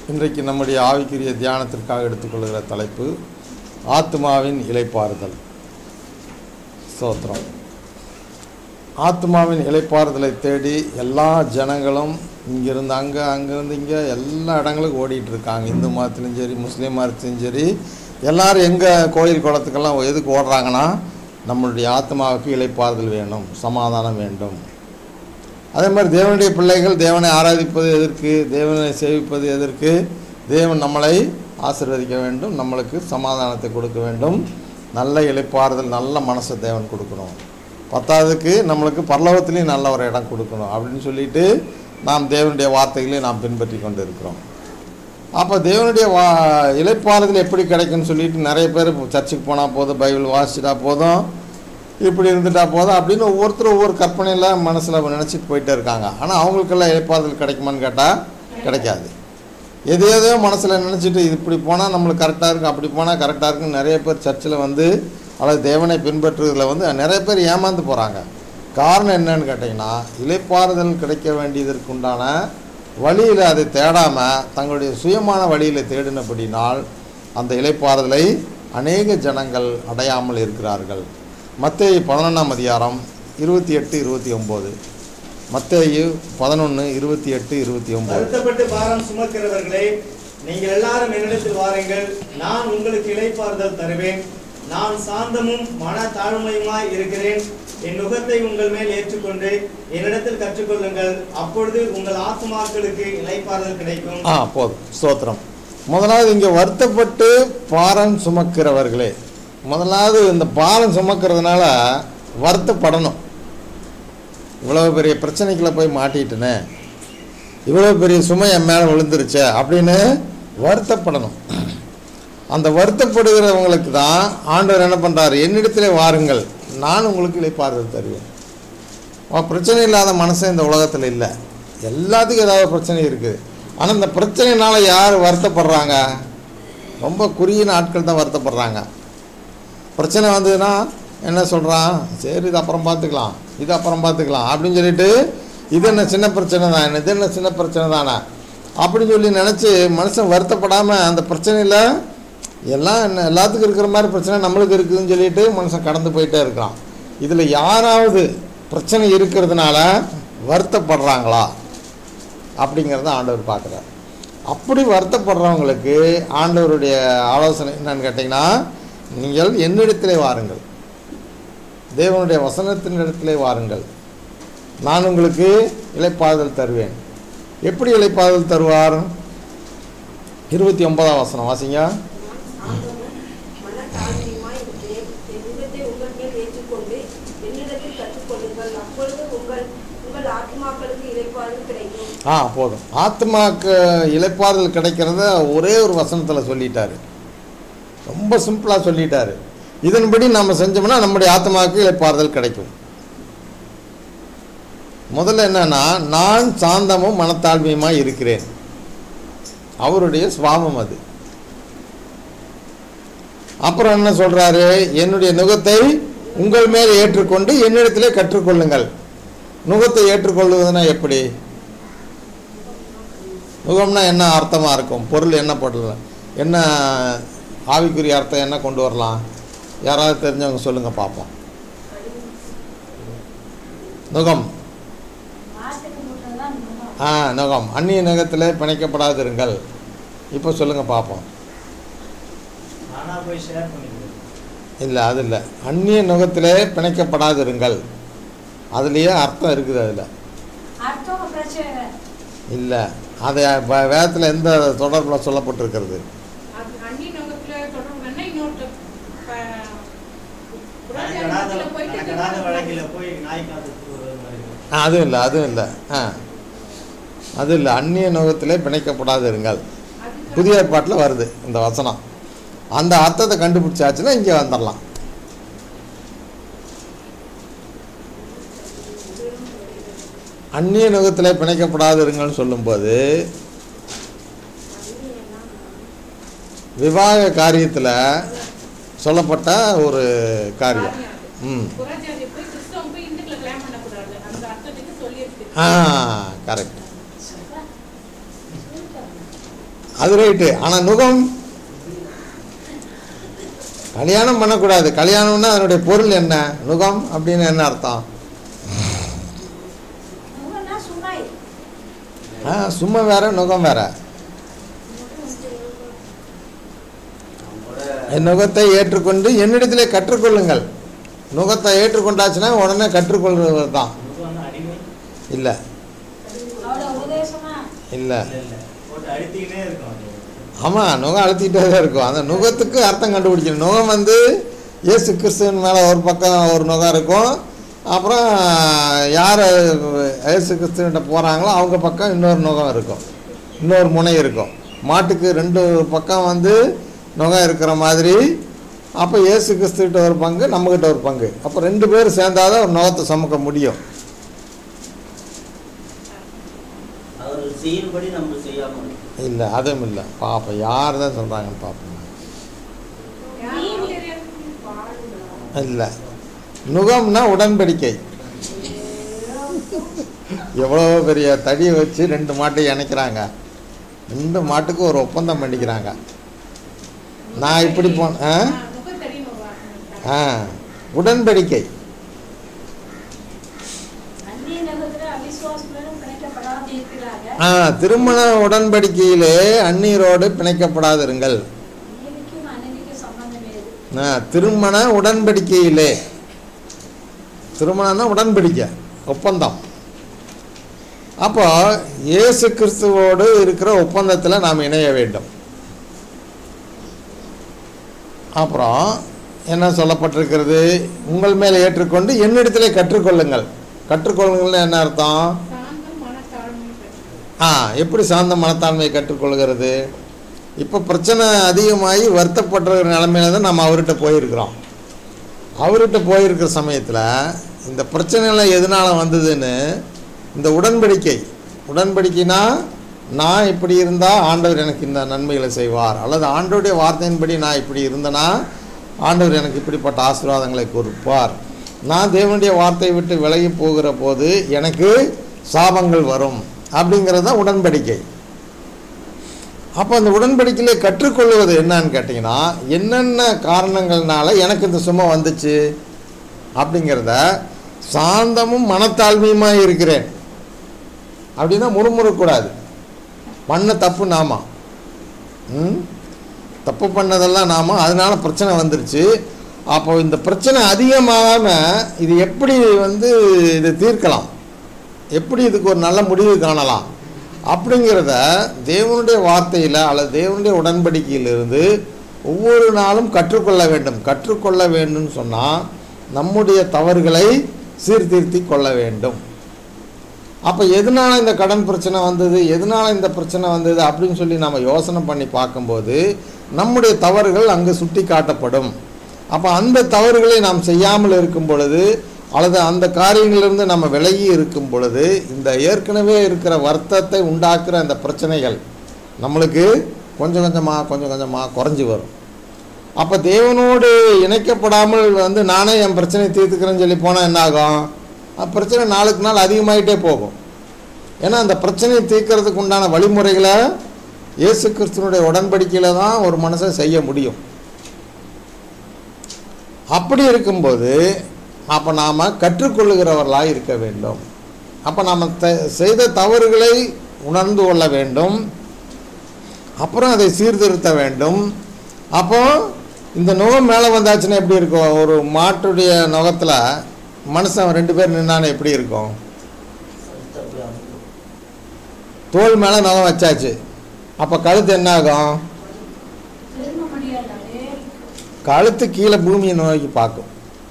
இன்றைக்கு நம்முடைய ஆவிக்குரிய தியானத்திற்காக எடுத்துக்கொள்கிற தலைப்பு ஆத்மாவின் இலைப்பாறுதல் ஸ்தோத்திரம் ஆத்மாவின் இலைப்பாறுதலை தேடி எல்லா ஜனங்களும் இங்கிருந்து அங்கே அங்கேருந்து இங்கே எல்லா இடங்களுக்கும் ஓடிட்டு இருக்காங்க இந்து மதத்துலையும் சரி முஸ்லீம் மதத்துலையும் சரி எல்லாரும் எங்கே கோயில் குளத்துக்கெல்லாம் எதுக்கு ஓடுறாங்கன்னா நம்மளுடைய ஆத்மாவுக்கு இலைப்பாறுதல் வேணும் சமாதானம் வேண்டும் அதே மாதிரி தேவனுடைய பிள்ளைகள் தேவனை ஆராதிப்பது எதற்கு தேவனை சேவிப்பது எதற்கு தேவன் நம்மளை ஆசீர்வதிக்க வேண்டும் நம்மளுக்கு சமாதானத்தை கொடுக்க வேண்டும் நல்ல இளைப்பாறுதல் நல்ல மனசை தேவன் கொடுக்கணும் பத்தாவதுக்கு நம்மளுக்கு பரலோகத்துலேயும் நல்ல ஒரு இடம் கொடுக்கணும் அப்படின்னு சொல்லிட்டு நாம் தேவனுடைய வார்த்தைகளை நாம் பின்பற்றி கொண்டு இருக்கிறோம் அப்போ தேவனுடைய வா இலைப்பாறுதல் எப்படி கிடைக்கும்னு சொல்லிட்டு நிறைய பேர் சர்ச்சுக்கு போனால் போதும் பைபிள் வாசிச்சிட்டா போதும் இப்படி இருந்துட்டா போதும் அப்படின்னு ஒவ்வொருத்தரும் ஒவ்வொரு கற்பனையில் மனசில் நினச்சிட்டு போயிட்டே இருக்காங்க ஆனால் அவங்களுக்கெல்லாம் இலைப்பாறுதல் கிடைக்குமான்னு கேட்டால் கிடைக்காது எது எதோ மனசில் நினச்சிட்டு இது இப்படி போனால் நம்மளுக்கு கரெக்டாக இருக்கும் அப்படி போனால் கரெக்டாக இருக்குன்னு நிறைய பேர் சர்ச்சில் வந்து அல்லது தேவனை பின்பற்றுறதுல வந்து நிறைய பேர் ஏமாந்து போகிறாங்க காரணம் என்னன்னு கேட்டிங்கன்னா இலைப்பாறுதல் கிடைக்க வேண்டியதற்கு உண்டான வழியில் அதை தேடாமல் தங்களுடைய சுயமான வழியில் தேடினபடினால் அந்த இலைப்பாறுதலை அநேக ஜனங்கள் அடையாமல் இருக்கிறார்கள் மத்தேயு பதினொன்றாம் அதிகாரம் இருபத்தி எட்டு இருபத்தி ஒம்பது மத்தேயு பதினொன்று இருபத்தி எட்டு இருபத்தி ஒம்பது வருத்தப்பட்டு பாரம் சுமக்கிறவர்களே நீங்கள் எல்லாரும் என்னிடத்தில் வாருங்கள் நான் உங்களுக்கு இளைப்பாறுதல் தருவேன் நான் சாந்தமும் மன தாழ்மையுமாய் இருக்கிறேன் என் நுகத்தை உங்கள் மேல் ஏற்றுக்கொண்டு என்னிடத்தில் கற்றுக்கொள்ளுங்கள் அப்பொழுது உங்கள் ஆத்துமாக்களுக்கு இளைப்பாறுதல் கிடைக்கும் ஆ போதும் ஸ்தோத்திரம் முதலாவது இங்கே வருத்தப்பட்டு பாரம் சுமக்கிறவர்களே முதலாவது இந்த பாரம் சுமக்கிறதுனால வருத்தப்படணும் இவ்வளோ பெரிய பிரச்சனைக்குள்ள போய் மாட்டிட்டேனே இவ்வளோ பெரிய சுமை என் மேலே விழுந்துருச்சே அப்படின்னு வருத்தப்படணும் அந்த வருத்தப்படுகிறவங்களுக்கு தான் ஆண்டவர் என்ன பண்ணுறாரு என்னிடத்திலே வாருங்கள் நான் உங்களுக்கு இளைப்பாறுதல் தருவேன் அவன் பிரச்சனை இல்லாத மனசே இந்த உலகத்தில் இல்லை எல்லாத்துக்கும் ஏதாவது பிரச்சனை இருக்குது ஆனால் இந்த பிரச்சனைனால யார் வருத்தப்படுறாங்க ரொம்ப குறுகிய நாட்கள் தான் வருத்தப்படுறாங்க பிரச்சனை வந்ததுன்னா என்ன சொல்கிறான் சரி இது அப்புறம் பார்த்துக்கலாம் இது அப்புறம் பார்த்துக்கலாம் அப்படின்னு சொல்லிட்டு இது என்ன சின்ன பிரச்சனை தான் இது என்ன சின்ன பிரச்சனை தானே அப்படின்னு சொல்லி நினச்சி மனுஷன் வருத்தப்படாமல் அந்த பிரச்சனையில் எல்லாம் என்ன எல்லாத்துக்கும் இருக்கிற மாதிரி பிரச்சனை நம்மளுக்கு இருக்குதுன்னு சொல்லிட்டு மனுஷன் கடந்து போயிட்டே இருக்கான் இதில் யாராவது பிரச்சனை இருக்கிறதுனால வருத்தப்படுறாங்களா அப்படிங்கிறத ஆண்டவர் பார்க்குறார் அப்படி வருத்தப்படுறவங்களுக்கு ஆண்டவருடைய ஆலோசனை என்னன்னு கேட்டிங்கன்னா நீங்கள் என்னிடத்திலே வாருங்கள் தேவனுடைய வசனத்தின் இடத்திலே வாருங்கள் நான் உங்களுக்கு இலைப்பாறுதல் தருவேன் எப்படி இலைப்பாறுதல் தருவார் இருபத்தி ஒன்பதாம் வசனம் வாசிங்க சாந்தமும் மனத்தாழ்மையுமாய் இருக்கிறேன். என் நுகத்தை உங்கள் மேல் ஏற்றுக்கொண்டு என்னிடத்தில் கற்றுக்கொள்ளுங்கள். அப்பொழுது உங்கள் உங்கள் ஆத்துமாக்களுக்கு இளைப்பாறுதல் கிடைக்கும் ஆ போதும் ஆத்மாக்கு இலைப்பாறுதல் கிடைக்கிறத ஒரே ஒரு வசனத்தில் சொல்லிட்டாரு ரொம்ப சிம்பிளாக சொல்லிட்டாரு இதன்படி நம்ம செஞ்சோம்னா நம்முடைய ஆத்மாவுக்கு இலைப்பாறுதல் கிடைக்கும் முதல்ல என்னன்னா நான் சாந்தமும் மனத்தாழ்மையுமாய் இருக்கிறேன் அவருடைய சுவாபம் அது அப்புறம் என்ன சொல்றாரு என்னுடைய நுகத்தை உங்கள் மேல் ஏற்றுக்கொண்டு என்னிடத்திலே கற்றுக்கொள்ளுங்கள் நுகத்தை ஏற்றுக்கொள்வதுனா எப்படி நுகம்னா என்ன அர்த்தமாக இருக்கும் பொருள் என்ன பொருள் என்ன ஆவிக்குரிய அர்த்தம் என்ன கொண்டு வரலாம் யாராவது தெரிஞ்சவங்க சொல்லுங்கள் பார்ப்போம் நுகம் ஆ நுகம் அந்நிய நுகத்தில் பிணைக்கப்படாதிருங்கள் இப்போ சொல்லுங்கள் பார்ப்போம் நானா போய் ஷேர் பண்ணிக்கிறேன் இல்லை அது இல்லை அந்நிய நுகத்திலே பிணைக்கப்படாதிருங்கள் அதுலேயே அர்த்தம் இருக்குது அதில் அடுத்தவங்க பிரச்சனை இல்லை அதை வ- வேதத்தில் எந்த தொடர்பில் சொல்லப்பட்டிருக்கிறது அது அண்ணி நோக்கத்துல தொடர்பு வேணா இன்னொருத்த ப- புறஜாதி கணக்கடாத மத்தியில போயிட்டு கணக்கடாத இருக்கிறவங்க வழக்கில் போய் நாய் காத்து வருவது மாதிரி ஆ, அதுவும் இல்லை அதுவும் இல்லை ஆ அது இல்லை அந்நிய நுகத்திலே பிணைக்கப்படாது இருங்கள் அதுக்கு புதிய ஏற்பாட்டில் வருது இந்த வசனம் அந்த அர்த்தத்தை கண்டுபிடிச்சாச்சுன்னா இங்கே வந்துடலாம் அந்நிய நுகத்திலே பிணைக்கப்படாது இருங்கள்னு சொல்லும்போது விவாக காரியத்தில் சொல்லப்பட்ட ஒரு காரியம் ம் புறஜாதி போய் கிறிஸ்தவம் போய் இந்துக்களை கல்யாணம் பண்ணக்கூடாது அந்த அர்த்தத்துக்கு சொல்லியிருக்கு ஆ கரெக்ட் அது ரைட்டு ஆனால் நுகம் கல்யாணம் பண்ணக்கூடாது கல்யாணம்னா அதனுடைய பொருள் என்ன நுகம் அப்படின்னு என்ன அர்த்தம் உங்கன்னா சுமை ஆ சும்மா வேற நுகம் வேற என் நுகத்தை ஏற்றுக்கொண்டு என்னிடத்திலே கற்றுக்கொள்ளுங்கள் நுகத்தை ஏற்றுக்கொண்டாச்சுன்னா உடனே கற்றுக்கொள்வது தான் அடிமை இல்லை அவரோட உபதேசமா இல்லை இல்ல இல்ல போட்டு அழுத்திக்கிட்டே இருக்கும் அது. ஆமாம் நுகம் அழுத்திட்டே தான் இருக்கும் அந்த நுகத்துக்கு அர்த்தம் கண்டுபிடிக்கணும் நுகம் வந்து இயேசு கிறிஸ்துவின் மேலே ஒரு பக்கம் ஒரு நுகம் இருக்கும் அப்புறம் யார் இயேசு கிறிஸ்துவிட்ட போகிறாங்களோ அவங்க பக்கம் இன்னொரு நுகம் இருக்கும் இன்னொரு முனை இருக்கும் மாட்டுக்கு ரெண்டு பக்கம் வந்து நுகம் இருக்கிற மாதிரி அப்போ இயேசு கிறிஸ்துக்கிட்ட ஒரு பங்கு நம்மக்கிட்ட ஒரு பங்கு அப்போ ரெண்டு பேரும் சேர்ந்தாதான் ஒரு நுகத்தை சுமக்க முடியும் அவர் செய்யும்படி நம்ம செய்யாம இருக்கோம். இல்லை அதுவும் இல்லை பார்ப்போம் யார் தான் சொல்கிறாங்கன்னு பார்ப்போம் யாருக்கும் தெரியாது இல்லை நுகம்னா உடன்படிக்கை எவ்வளோ பெரிய தடியை வச்சு ரெண்டு மாட்டை இணைக்கிறாங்க ரெண்டு மாட்டுக்கு ஒரு ஒப்பந்தம் பண்ணிக்கிறாங்க நான் இப்படி போன ஆ? முகம் தெரியும் ஒரு வாசனை. ஆ உடன்படிக்கை அந்நிய நகரத்துல அவிசுவாசங்களும் பிணைக்கப்படாது இருக்கிறாங்க ஆ திருமண உடன்படிக்கையிலே அந்நீரோடு பிணைக்கப்படாதிருங்கள் நீதிக்கும் அநீதிக்கும் சம்பந்தம் ஏது ஆ, திருமண உடன்படிக்கையிலே திருமணம்னா உடன்படிக்கை ஒப்பந்தம் அப்போ இயேசு கிறிஸ்துவோடு இருக்கிற ஒப்பந்தத்தில் நாம் இணைய வேண்டும் அப்புறம் என்ன சொல்லப்பட்டிருக்கிறது உங்கள் மேல் ஏற்றுக்கொண்டு என்னிடத்திலே கற்றுக்கொள்ளுங்கள் கற்றுக்கொள்ளுங்கள்னு என்ன அர்த்தம் சாந்தம் மனத்தாழ்மை பெற்று. ஆ எப்படி சாந்த மனத்தாண்மையை கற்றுக்கொள்கிறது இப்போ பிரச்சனை அதிகமாகி வருத்தப்படுற நிலமையில தான் நம்ம அவர்கிட்ட போயிருக்கிறோம் அவர்கிட்ட போயிருக்கிற சமயத்தில் இந்த பிரச்சனைலாம் எதனால் வந்ததுன்னு இந்த உடன்படிக்கை உடன்படிக்கைனா நான் இப்படி இருந்தால் ஆண்டவர் எனக்கு இந்த நன்மைகளை செய்வார் அல்லது ஆண்டவருடைய வார்த்தையின்படி நான் இப்படி இருந்தேனா ஆண்டவர் எனக்கு இப்படிப்பட்ட ஆசீர்வாதங்களை கொடுப்பார் நான் தேவனுடைய வார்த்தையை விட்டு விலகி போகிற போது எனக்கு சாபங்கள் வரும் அப்படிங்கிறது தான் உடன்படிக்கை அப்போ அந்த உடன்படிக்கையிலே கற்றுக்கொள்வது என்னன்னு கேட்டிங்கன்னா என்னென்ன காரணங்கள்னால எனக்கு இந்த சுமை வந்துச்சு அப்படிங்கிறத சாந்தமும் மனத்தாழ்மையுமாக இருக்கிறேன் அப்படின்னா முறுமுறுக்கூடாது பண்ண தப்பு நாமா ம் தப்பு பண்ணதெல்லாம் நாம அதனால பிரச்சனை வந்துருச்சு அப்போ இந்த பிரச்சனை அதிகமாகாமல் இது எப்படி வந்து இதை தீர்க்கலாம் எப்படி இதுக்கு ஒரு நல்ல முடிவு காணலாம் அப்படிங்கிறத தேவனுடைய வார்த்தையில் அல்லது தேவனுடைய உடன்படிக்கையிலிருந்து ஒவ்வொரு நாளும் கற்றுக்கொள்ள வேண்டும் கற்றுக்கொள்ள வேண்டும்னு சொன்னால் நம்முடைய தவறுகளை சீர்திருத்தி கொள்ள வேண்டும் அப்போ எதனால இந்த கடன் பிரச்சனை வந்தது எதனால இந்த பிரச்சனை வந்தது அப்படின்னு சொல்லி நம்ம யோசனை பண்ணி பார்க்கும்போது நம்முடைய தவறுகள் அங்கு சுட்டி காட்டப்படும் அப்போ அந்த தவறுகளை நாம் செய்யாமல் இருக்கும் பொழுது அல்லது அந்த காரியங்களிலிருந்து நம்ம விலகி இருக்கும் பொழுது இந்த ஏற்கனவே இருக்கிற வருத்தத்தை உண்டாக்குற அந்த பிரச்சனைகள் நம்மளுக்கு கொஞ்சம் கொஞ்சமாக கொஞ்சம் கொஞ்சமாக குறைஞ்சி வரும் அப்போ தேவனோடு இணைக்கப்படாமல் வந்து நானே என் பிரச்சனையை தீர்த்துக்கிறேன்னு சொல்லி போனால் என்ன ஆகும் அப்ப பிரச்சனை நாளுக்கு நாள் அதிகமாயிட்டே போகும் ஏன்னா அந்த பிரச்சனையை தீர்க்கறதுக்கு உண்டான வழிமுறைகளை இயேசு கிறிஸ்துவனுடைய உடன்படிக்கையில் தான் ஒரு மனுஷன் செய்ய முடியும் அப்படி இருக்கும்போது அப்போ நாம் கற்றுக்கொள்ளுகிறவர்களாக இருக்க வேண்டும் அப்போ நாம் த செய்த தவறுகளை உணர்ந்து கொள்ள வேண்டும் அப்புறம் அதை சீர்திருத்த வேண்டும் அப்போ இந்த நுகம் மேலே வந்தாச்சுன்னா எப்படி இருக்கும் ஒரு மாட்டுடைய நுகத்தில் மனுஷன் ரெண்டு பேர் நின்னானே எப்படி இருக்கும் தப்பு அமைப்பு. தோல் மேலே நுகம் வச்சாச்சு அப்போ கழுத்து என்ன ஆகும் திரும்ப முடியாது அதே கழுத்து கீழே பூமியை நோக்கி பார்க்கும்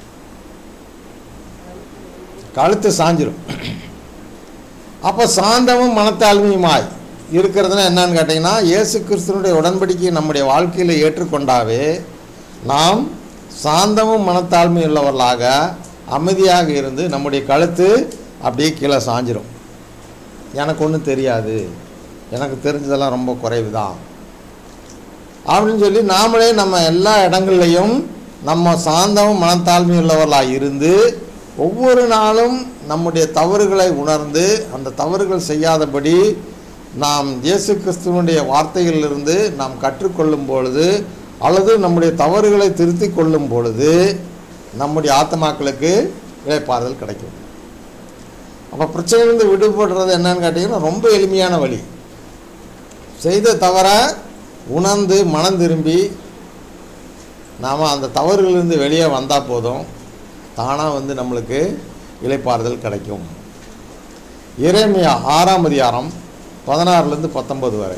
கழுத்து சாஞ்சிரும் அப்போ சாந்தமும் மனத்தாழ்மையுமாய் இருக்கிறதுனா என்னன்னு கேட்டிங்கன்னா இயேசு கிறிஸ்துவனுடைய உடன்படிக்கையை நம்முடைய வாழ்க்கையில் ஏற்றுக்கொண்டாவே நாம் சாந்தமும் மனத்தாழ்மை உள்ளவர்களாக அமைதியாக இருந்து நம்முடைய கழுத்து அப்படியே கீழே சாஞ்சிரும் எனக்கு ஒன்றும் தெரியாது எனக்கு தெரிஞ்சதெல்லாம் ரொம்ப குறைவு தான் அப்படின்னு சொல்லி நாமளே நம்ம எல்லா இடங்கள்லையும் நம்ம சாந்தமும் மனத்தாழ்மை உள்ளவர்களாக இருந்து ஒவ்வொரு நாளும் நம்முடைய தவறுகளை உணர்ந்து அந்த தவறுகள் செய்யாதபடி நாம் இயேசு கிறிஸ்துவனுடைய வார்த்தைகளிலிருந்து நாம் கற்றுக்கொள்ளும் பொழுது அல்லது நம்முடைய தவறுகளை திருத்திக் கொள்ளும் பொழுது நம்முடைய ஆத்மாக்களுக்கு இழைப்பாறுதல் கிடைக்கும் அப்போ பிரச்சனையிலிருந்து விடுபடுறது என்னன்னு கேட்டிங்கன்னா ரொம்ப எளிமையான வழி செய்த தவற உணர்ந்து மனம் திரும்பி நாம் அந்த தவறுகளிலிருந்து வெளியே வந்தால் போதும் தானாக வந்து நம்மளுக்கு இளைப்பாறுதல் கிடைக்கும் இறைமையா ஆறாம் அதிகாரம் பதினாறுலேருந்து பத்தொன்பது வரை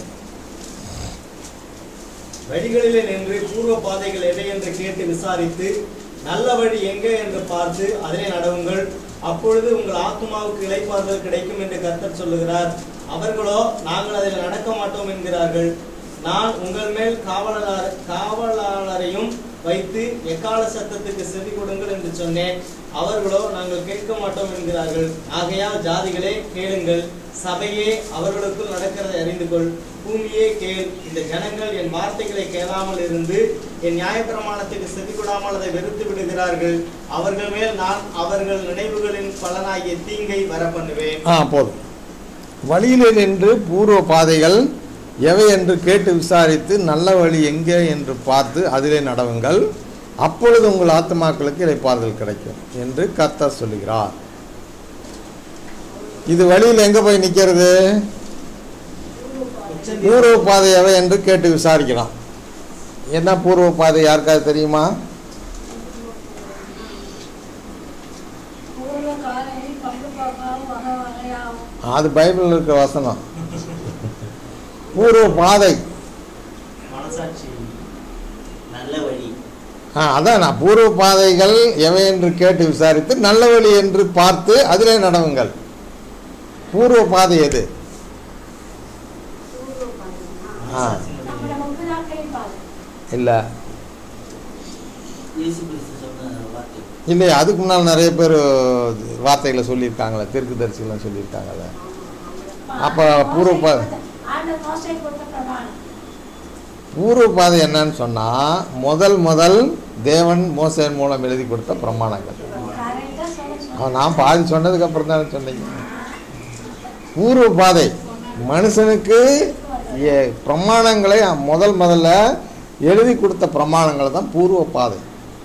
வழிகளிலே நின்று பூர்வ பாதைகள் எவை என்று கேட்டு விசாரித்து நல்ல வழி எங்கே என்று பார்த்து அதிலே நடவுங்கள் அப்பொழுது உங்கள் ஆத்மாவுக்கு இளைப்பாறுதல் கிடைக்கும் என்று கர்த்தர் சொல்லுகிறார் அவர்களோ நாங்கள் அதில் நடக்க மாட்டோம் என்கிறார்கள் நான் உங்கள் மேல் காவலர் காவலாளரையும் வைத்து எக்கால சத்தத்துக்கு செவி கொடுங்கள் என்று சொன்னேன் அவர்களோ நாங்கள் கேட்க மாட்டோம் என்கிறார்கள் ஆகையால் ஜாதிகளே கேளுங்கள் சபையே அவர்களுக்குள் நடக்கிறதை அறிந்து கொள் பூமியே கேள் இந்த ஜனங்கள் என் வார்த்தைகளை கேளாமல் இருந்து என் நியாயப்பிரமாணத்துக்கு செவி கொடாமல் அதை வெறுத்து விடுகிறார்கள் அவர்கள் மேல் நான் அவர்கள் நினைவுகளின் பலனாகிய தீங்கை வர பண்ணுவேன் ஆ போதும் வழியிலே நின்று பூர்வ பாதைகள் எவை என்று கேட்டு விசாரித்து நல்ல வழி எங்கே என்று பார்த்து அதிலே நடவுங்கள் அப்பொழுது உங்கள் ஆத்மாக்களுக்கு இளைப்பாறுதல் கிடைக்கும் என்று கர்த்தர் சொல்லுகிறார் இது வழியில் எங்கே போய் நிற்கிறது பூர்வ பாதை எவை என்று கேட்டு விசாரிக்கலாம் என்ன பூர்வ பாதை யாருக்காவது தெரியுமா பூர்வ காலையில் பங்கு பார்க்காம வகை வகையாகும் அது பைபிளில் இருக்கிற வசனம் பூர்வ பாதை மனசாட்சி நல்ல வழி ஆ அதான் நான் பூர்வ பாதைகள் எவை என்று கேட்டு விசாரித்து நல்ல வழி என்று பார்த்து அதிலே நடவுங்கள் பூர்வ பாதை எது பூர்வ பாதையா? ஆ நம்முடைய முப்பிதாக்களின் பாதை இல்லை இயேசு கிறிஸ்து சொன்ன வார்த்தை இல்லையா அதுக்கு முன்னால் நிறைய பேர் வார்த்தைகளை சொல்லியிருக்காங்களே தீர்க்கதரிசிலாம் சொல்லியிருக்காங்களே அப்ப பூர்வ பா- ஆண்டவர் மோசை கொடுத்த பிரமாணம் பூர்வ பாதை என்னன்னு சொன்னால் முதல் முதல் தேவன் மோசையின் மூலம் எழுதி கொடுத்த பிரமாணங்கள் கரெக்டாக சொல்ல ஆ, நான் பாதி சொன்னதுக்கு அப்புறம் தானே சொன்னீங்க பூர்வ பாதை மனுஷனுக்கு எ- பிரமாணங்களை முதல் முதல்ல எழுதி கொடுத்த பிரமாணங்கள் தான் பூர்வ பாதை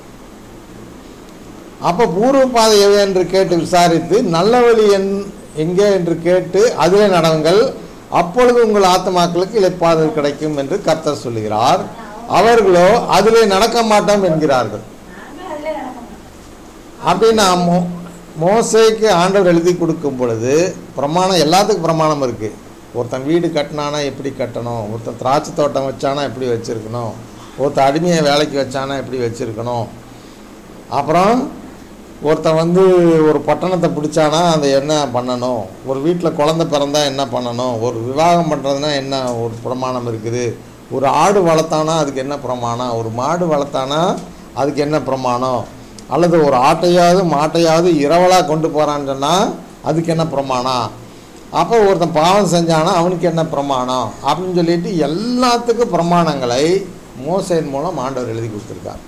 அப்போ பூர்வ பாதை எவை என்று கேட்டு விசாரித்து நல்ல வழி என் எங்கே என்று கேட்டு அதிலே நடவுங்கள் அப்பொழுது உங்கள் ஆத்மாக்களுக்கு இளைப்பாறுதல் கிடைக்கும் என்று கர்த்தர் சொல்லுகிறார் அவர்களோ அதிலே நடக்க மாட்டோம் என்கிறார்கள் நாங்கள் அதிலே நடக்க மாட்டோம் அப்படின்னா மோ மோசைக்கு ஆண்டவர் எழுதி கொடுக்கும் பொழுது பிரமாணம் எல்லாத்துக்கும் பிரமாணம் இருக்குது ஒருத்தன் வீடு கட்டினானா எப்படி கட்டணும் ஒருத்தன் திராட்சை தோட்டம் வச்சானா எப்படி வச்சுருக்கணும் ஒருத்தன் அடிமையை வேலைக்கு வச்சானா எப்படி வச்சுருக்கணும் அப்புறம் ஒருத்தன் வந்து ஒரு பட்டணத்தை பிடிச்சானா அந்த என்ன பண்ணணும் ஒரு வீட்டில் குழந்தை பிறந்தா என்ன பண்ணணும் ஒரு விவாகம் பண்ணுறதுனா என்ன ஒரு பிரமாணம் இருக்குது ஒரு ஆடு வளர்த்தானா அதுக்கு என்ன பிரமாணம் ஒரு மாடு வளர்த்தானா அதுக்கு என்ன பிரமாணம் அல்லது ஒரு ஆட்டையாவது மாட்டையாவது இரவலாக கொண்டு போகிறான்னு சொன்னால் அதுக்கு என்ன பிரமாணம் அப்போ ஒருத்தன் பாவம் செஞ்சானா அவனுக்கு என்ன பிரமாணம் அப்படின்னு சொல்லிட்டு எல்லாத்துக்கும் பிரமாணங்களை மோசையின் மூலம் ஆண்டவர் எழுதி கொடுத்துருக்கார்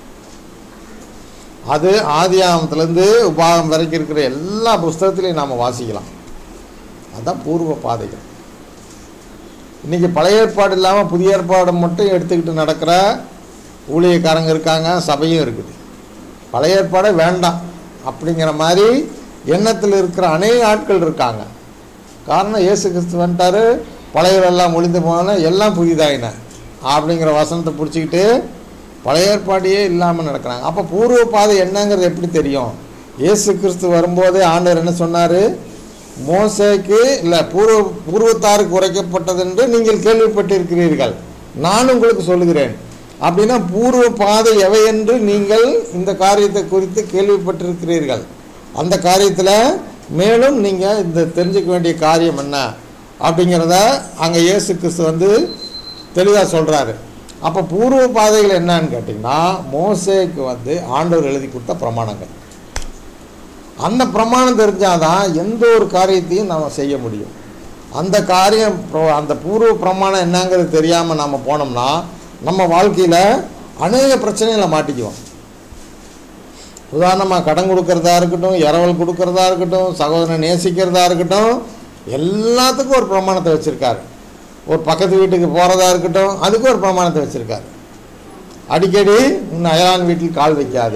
அது ஆதியாகமத்துலேருந்து உபாகம் வரைக்கும் இருக்கிற எல்லா புஸ்தகத்திலையும் நாம் வாசிக்கலாம் அதுதான் பூர்வ பாதைகள் இன்றைக்கி பழைய ஏற்பாடு இல்லாமல் புதிய ஏற்பாடு மட்டும் எடுத்துக்கிட்டு நடக்கிற ஊழியக்காரங்க இருக்காங்க சபையும் இருக்குது பழைய ஏற்பாடே வேண்டாம் அப்படிங்கிற மாதிரி எண்ணத்தில் இருக்கிற அநேக ஆட்கள் இருக்காங்க காரணம் இயேசு கிறிஸ்து வந்துட்டாரு பழையவரெல்லாம் ஒளிந்து போன எல்லாம் புதிதாயின அப்படிங்கிற வசனத்தை பிடிச்சிக்கிட்டு பழைய ஏற்பாடையே இல்லாமல் நடக்கிறாங்க அப்போ பூர்வ பாதை என்னங்கிறது எப்படி தெரியும் இயேசு கிறிஸ்து வரும்போதே ஆண்டவர் என்ன சொன்னார் மோசேக்கு இல்லை பூர்வ பூர்வத்தாருக்கு உரைக்கப்பட்டது என்று நீங்கள் கேள்விப்பட்டிருக்கிறீர்கள் நான் உங்களுக்கு சொல்லுகிறேன் அப்படின்னா பூர்வ பாதை எவை என்று நீங்கள் இந்த காரியத்தை குறித்து கேள்விப்பட்டிருக்கிறீர்கள் அந்த காரியத்தில் மேலும் நீங்கள் இந்த தெரிஞ்சுக்க வேண்டிய காரியம் என்ன அப்படிங்கிறத அங்கே இயேசு கிறிஸ்து வந்து தெளிவாக சொல்கிறாரு அப்போ பூர்வ பாதைகள் என்னன்னு கேட்டிங்கன்னா மோசேக்கு வந்து ஆண்டவர் எழுதி கொடுத்த பிரமாணங்கள் அந்த பிரமாணம் தெரிஞ்சாதான் எந்த ஒரு காரியத்தையும் நம்ம செய்ய முடியும் அந்த காரியம் pro- அந்த பூர்வ பிரமாணம் என்னங்கிறது தெரியாமல் நம்ம போனோம்னா நம்ம வாழ்க்கையில் அநேக பிரச்சனைகளை மாட்டிக்குவோம் உதாரணமாக கடன் கொடுக்கறதா இருக்கட்டும் இரவல் கொடுக்கறதா இருக்கட்டும் சகோதரனை நேசிக்கிறதா இருக்கட்டும் எல்லாத்துக்கும் ஒரு பிரமாணத்தை வச்சுருக்காரு ஒரு பக்கத்து வீட்டுக்கு போகிறதா இருக்கட்டும் அதுக்கு ஒரு பிரமாணத்தை வச்சுருக்காரு அடிக்கடி உன் அயலான் வீட்டில் கால் வைக்காது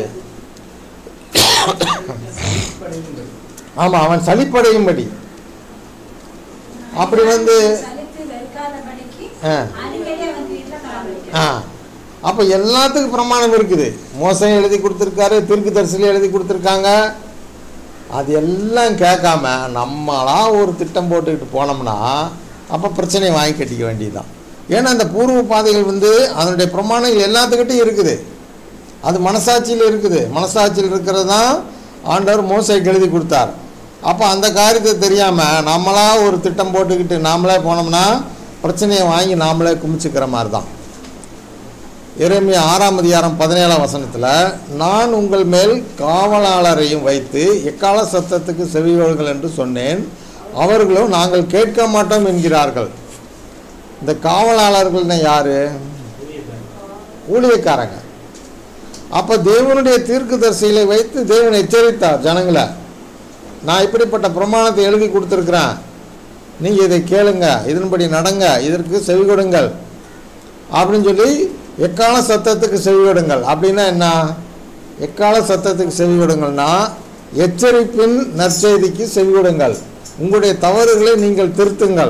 சலிப்படையும்படி. ஆமாம் அவன் சலிப்படையும்படி அப்படி வந்து சலித்து வெறுக்காதபடிக்கு ஆ அடிக்கடி அவன் வீட்டுல கால் வைக்க ஆ அப்போ எல்லாத்துக்கும் பிரமாணம் இருக்குது மோசம் எழுதி கொடுத்துருக்காரு திருக்கு தரிசனம் எழுதி கொடுத்துருக்காங்க அது எல்லாம் கேட்காம நம்மளா ஒரு திட்டம் போட்டுக்கிட்டு போனோம்னா அப்போ பிரச்சனையை வாங்கி கட்டிக்க வேண்டியதுதான் ஏன்னா அந்த பூர்வ பாதைகள் வந்து அதனுடைய பிரமாணங்கள் எல்லாத்துக்கிட்டையும் இருக்குது அது மனசாட்சியில் இருக்குது மனசாட்சியில் இருக்கிறது தான் ஆண்டவர் மோசைக்கு எழுதி கொடுத்தார் அப்போ அந்த காரியத்தை தெரியாமல் நம்மளா ஒரு திட்டம் போட்டுக்கிட்டு நாமளே போனோம்னா பிரச்சனையை வாங்கி நாமளே குமிச்சுக்கிற மாதிரி தான் எரேமியா ஆறாம் அதிகாரம் பதினேழாம் வசனத்தில் நான் உங்கள் மேல் காவலாளரையும் வைத்து எக்கால சத்தத்துக்கு செவிகொள்கள் என்று சொன்னேன் அவர்களும் நாங்கள் கேட்க மாட்டோம் என்கிறார்கள் இந்த காவலாளர்கள்னா யாரு ஊழியக்காரங்க அப்போ தேவனுடைய தீர்க்கதரிசிகளை வைத்து தேவன் எச்சரித்தார் ஜனங்களை நான் இப்படிப்பட்ட பிரமாணத்தை எழுதி கொடுத்துருக்குறேன் நீங்கள் இதை கேளுங்க இதன்படி நடங்க இதற்கு செவி கொடுங்கள் அப்படின்னு சொல்லி எக்கால சத்தத்துக்கு செவி கொடுங்கள் அப்படின்னா என்ன எக்கால சத்தத்துக்கு செவி கொடுங்கள்னா எச்சரிப்பின் நற்செய்திக்கு செவி கொடுங்கள் உங்களுடைய தவறுகளை நீங்கள் திருத்துங்கள்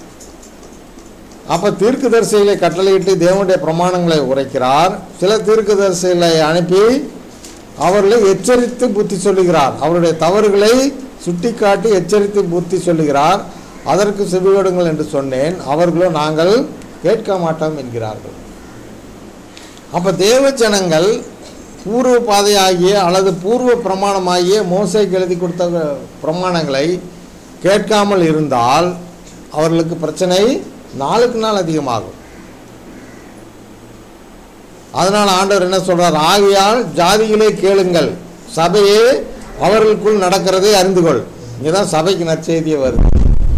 அப்போ தீர்க்கதரிசிகளை கட்டளையிட்டு தேவனுடைய பிரமாணங்களை உரைக்கிறார் சில தீர்க்கதரிசிகளை அனுப்பி அவர்களை எச்சரித்து புத்தி சொல்லுகிறார் அவருடைய தவறுகளை சுட்டிக்காட்டி எச்சரித்து புத்தி சொல்லுகிறார் அதற்கு செவிகொடுங்கள் என்று சொன்னேன் அவர்களோ நாங்கள் கேட்க மாட்டோம் என்கிறார்கள் அப்போ தேவ ஜனங்கள் பூர்வ பாதையாகிய அல்லது பூர்வ பிரமாணமாகிய மோசைக்கு எழுதி கொடுத்த பிரமாணங்களை கேட்காமல் இருந்தால் அவர்களுக்கு பிரச்சனை நாளுக்கு நாள் அதிகமாகும் அதனால் ஆண்டவர் என்ன சொல்றார் ஆகையால் ஜாதிகளே கேளுங்கள் சபையே அவர்களுக்குள் நடக்கிறதை அறிந்து கொள் இங்கதான் சபைக்கு நற்செய்தியே வருது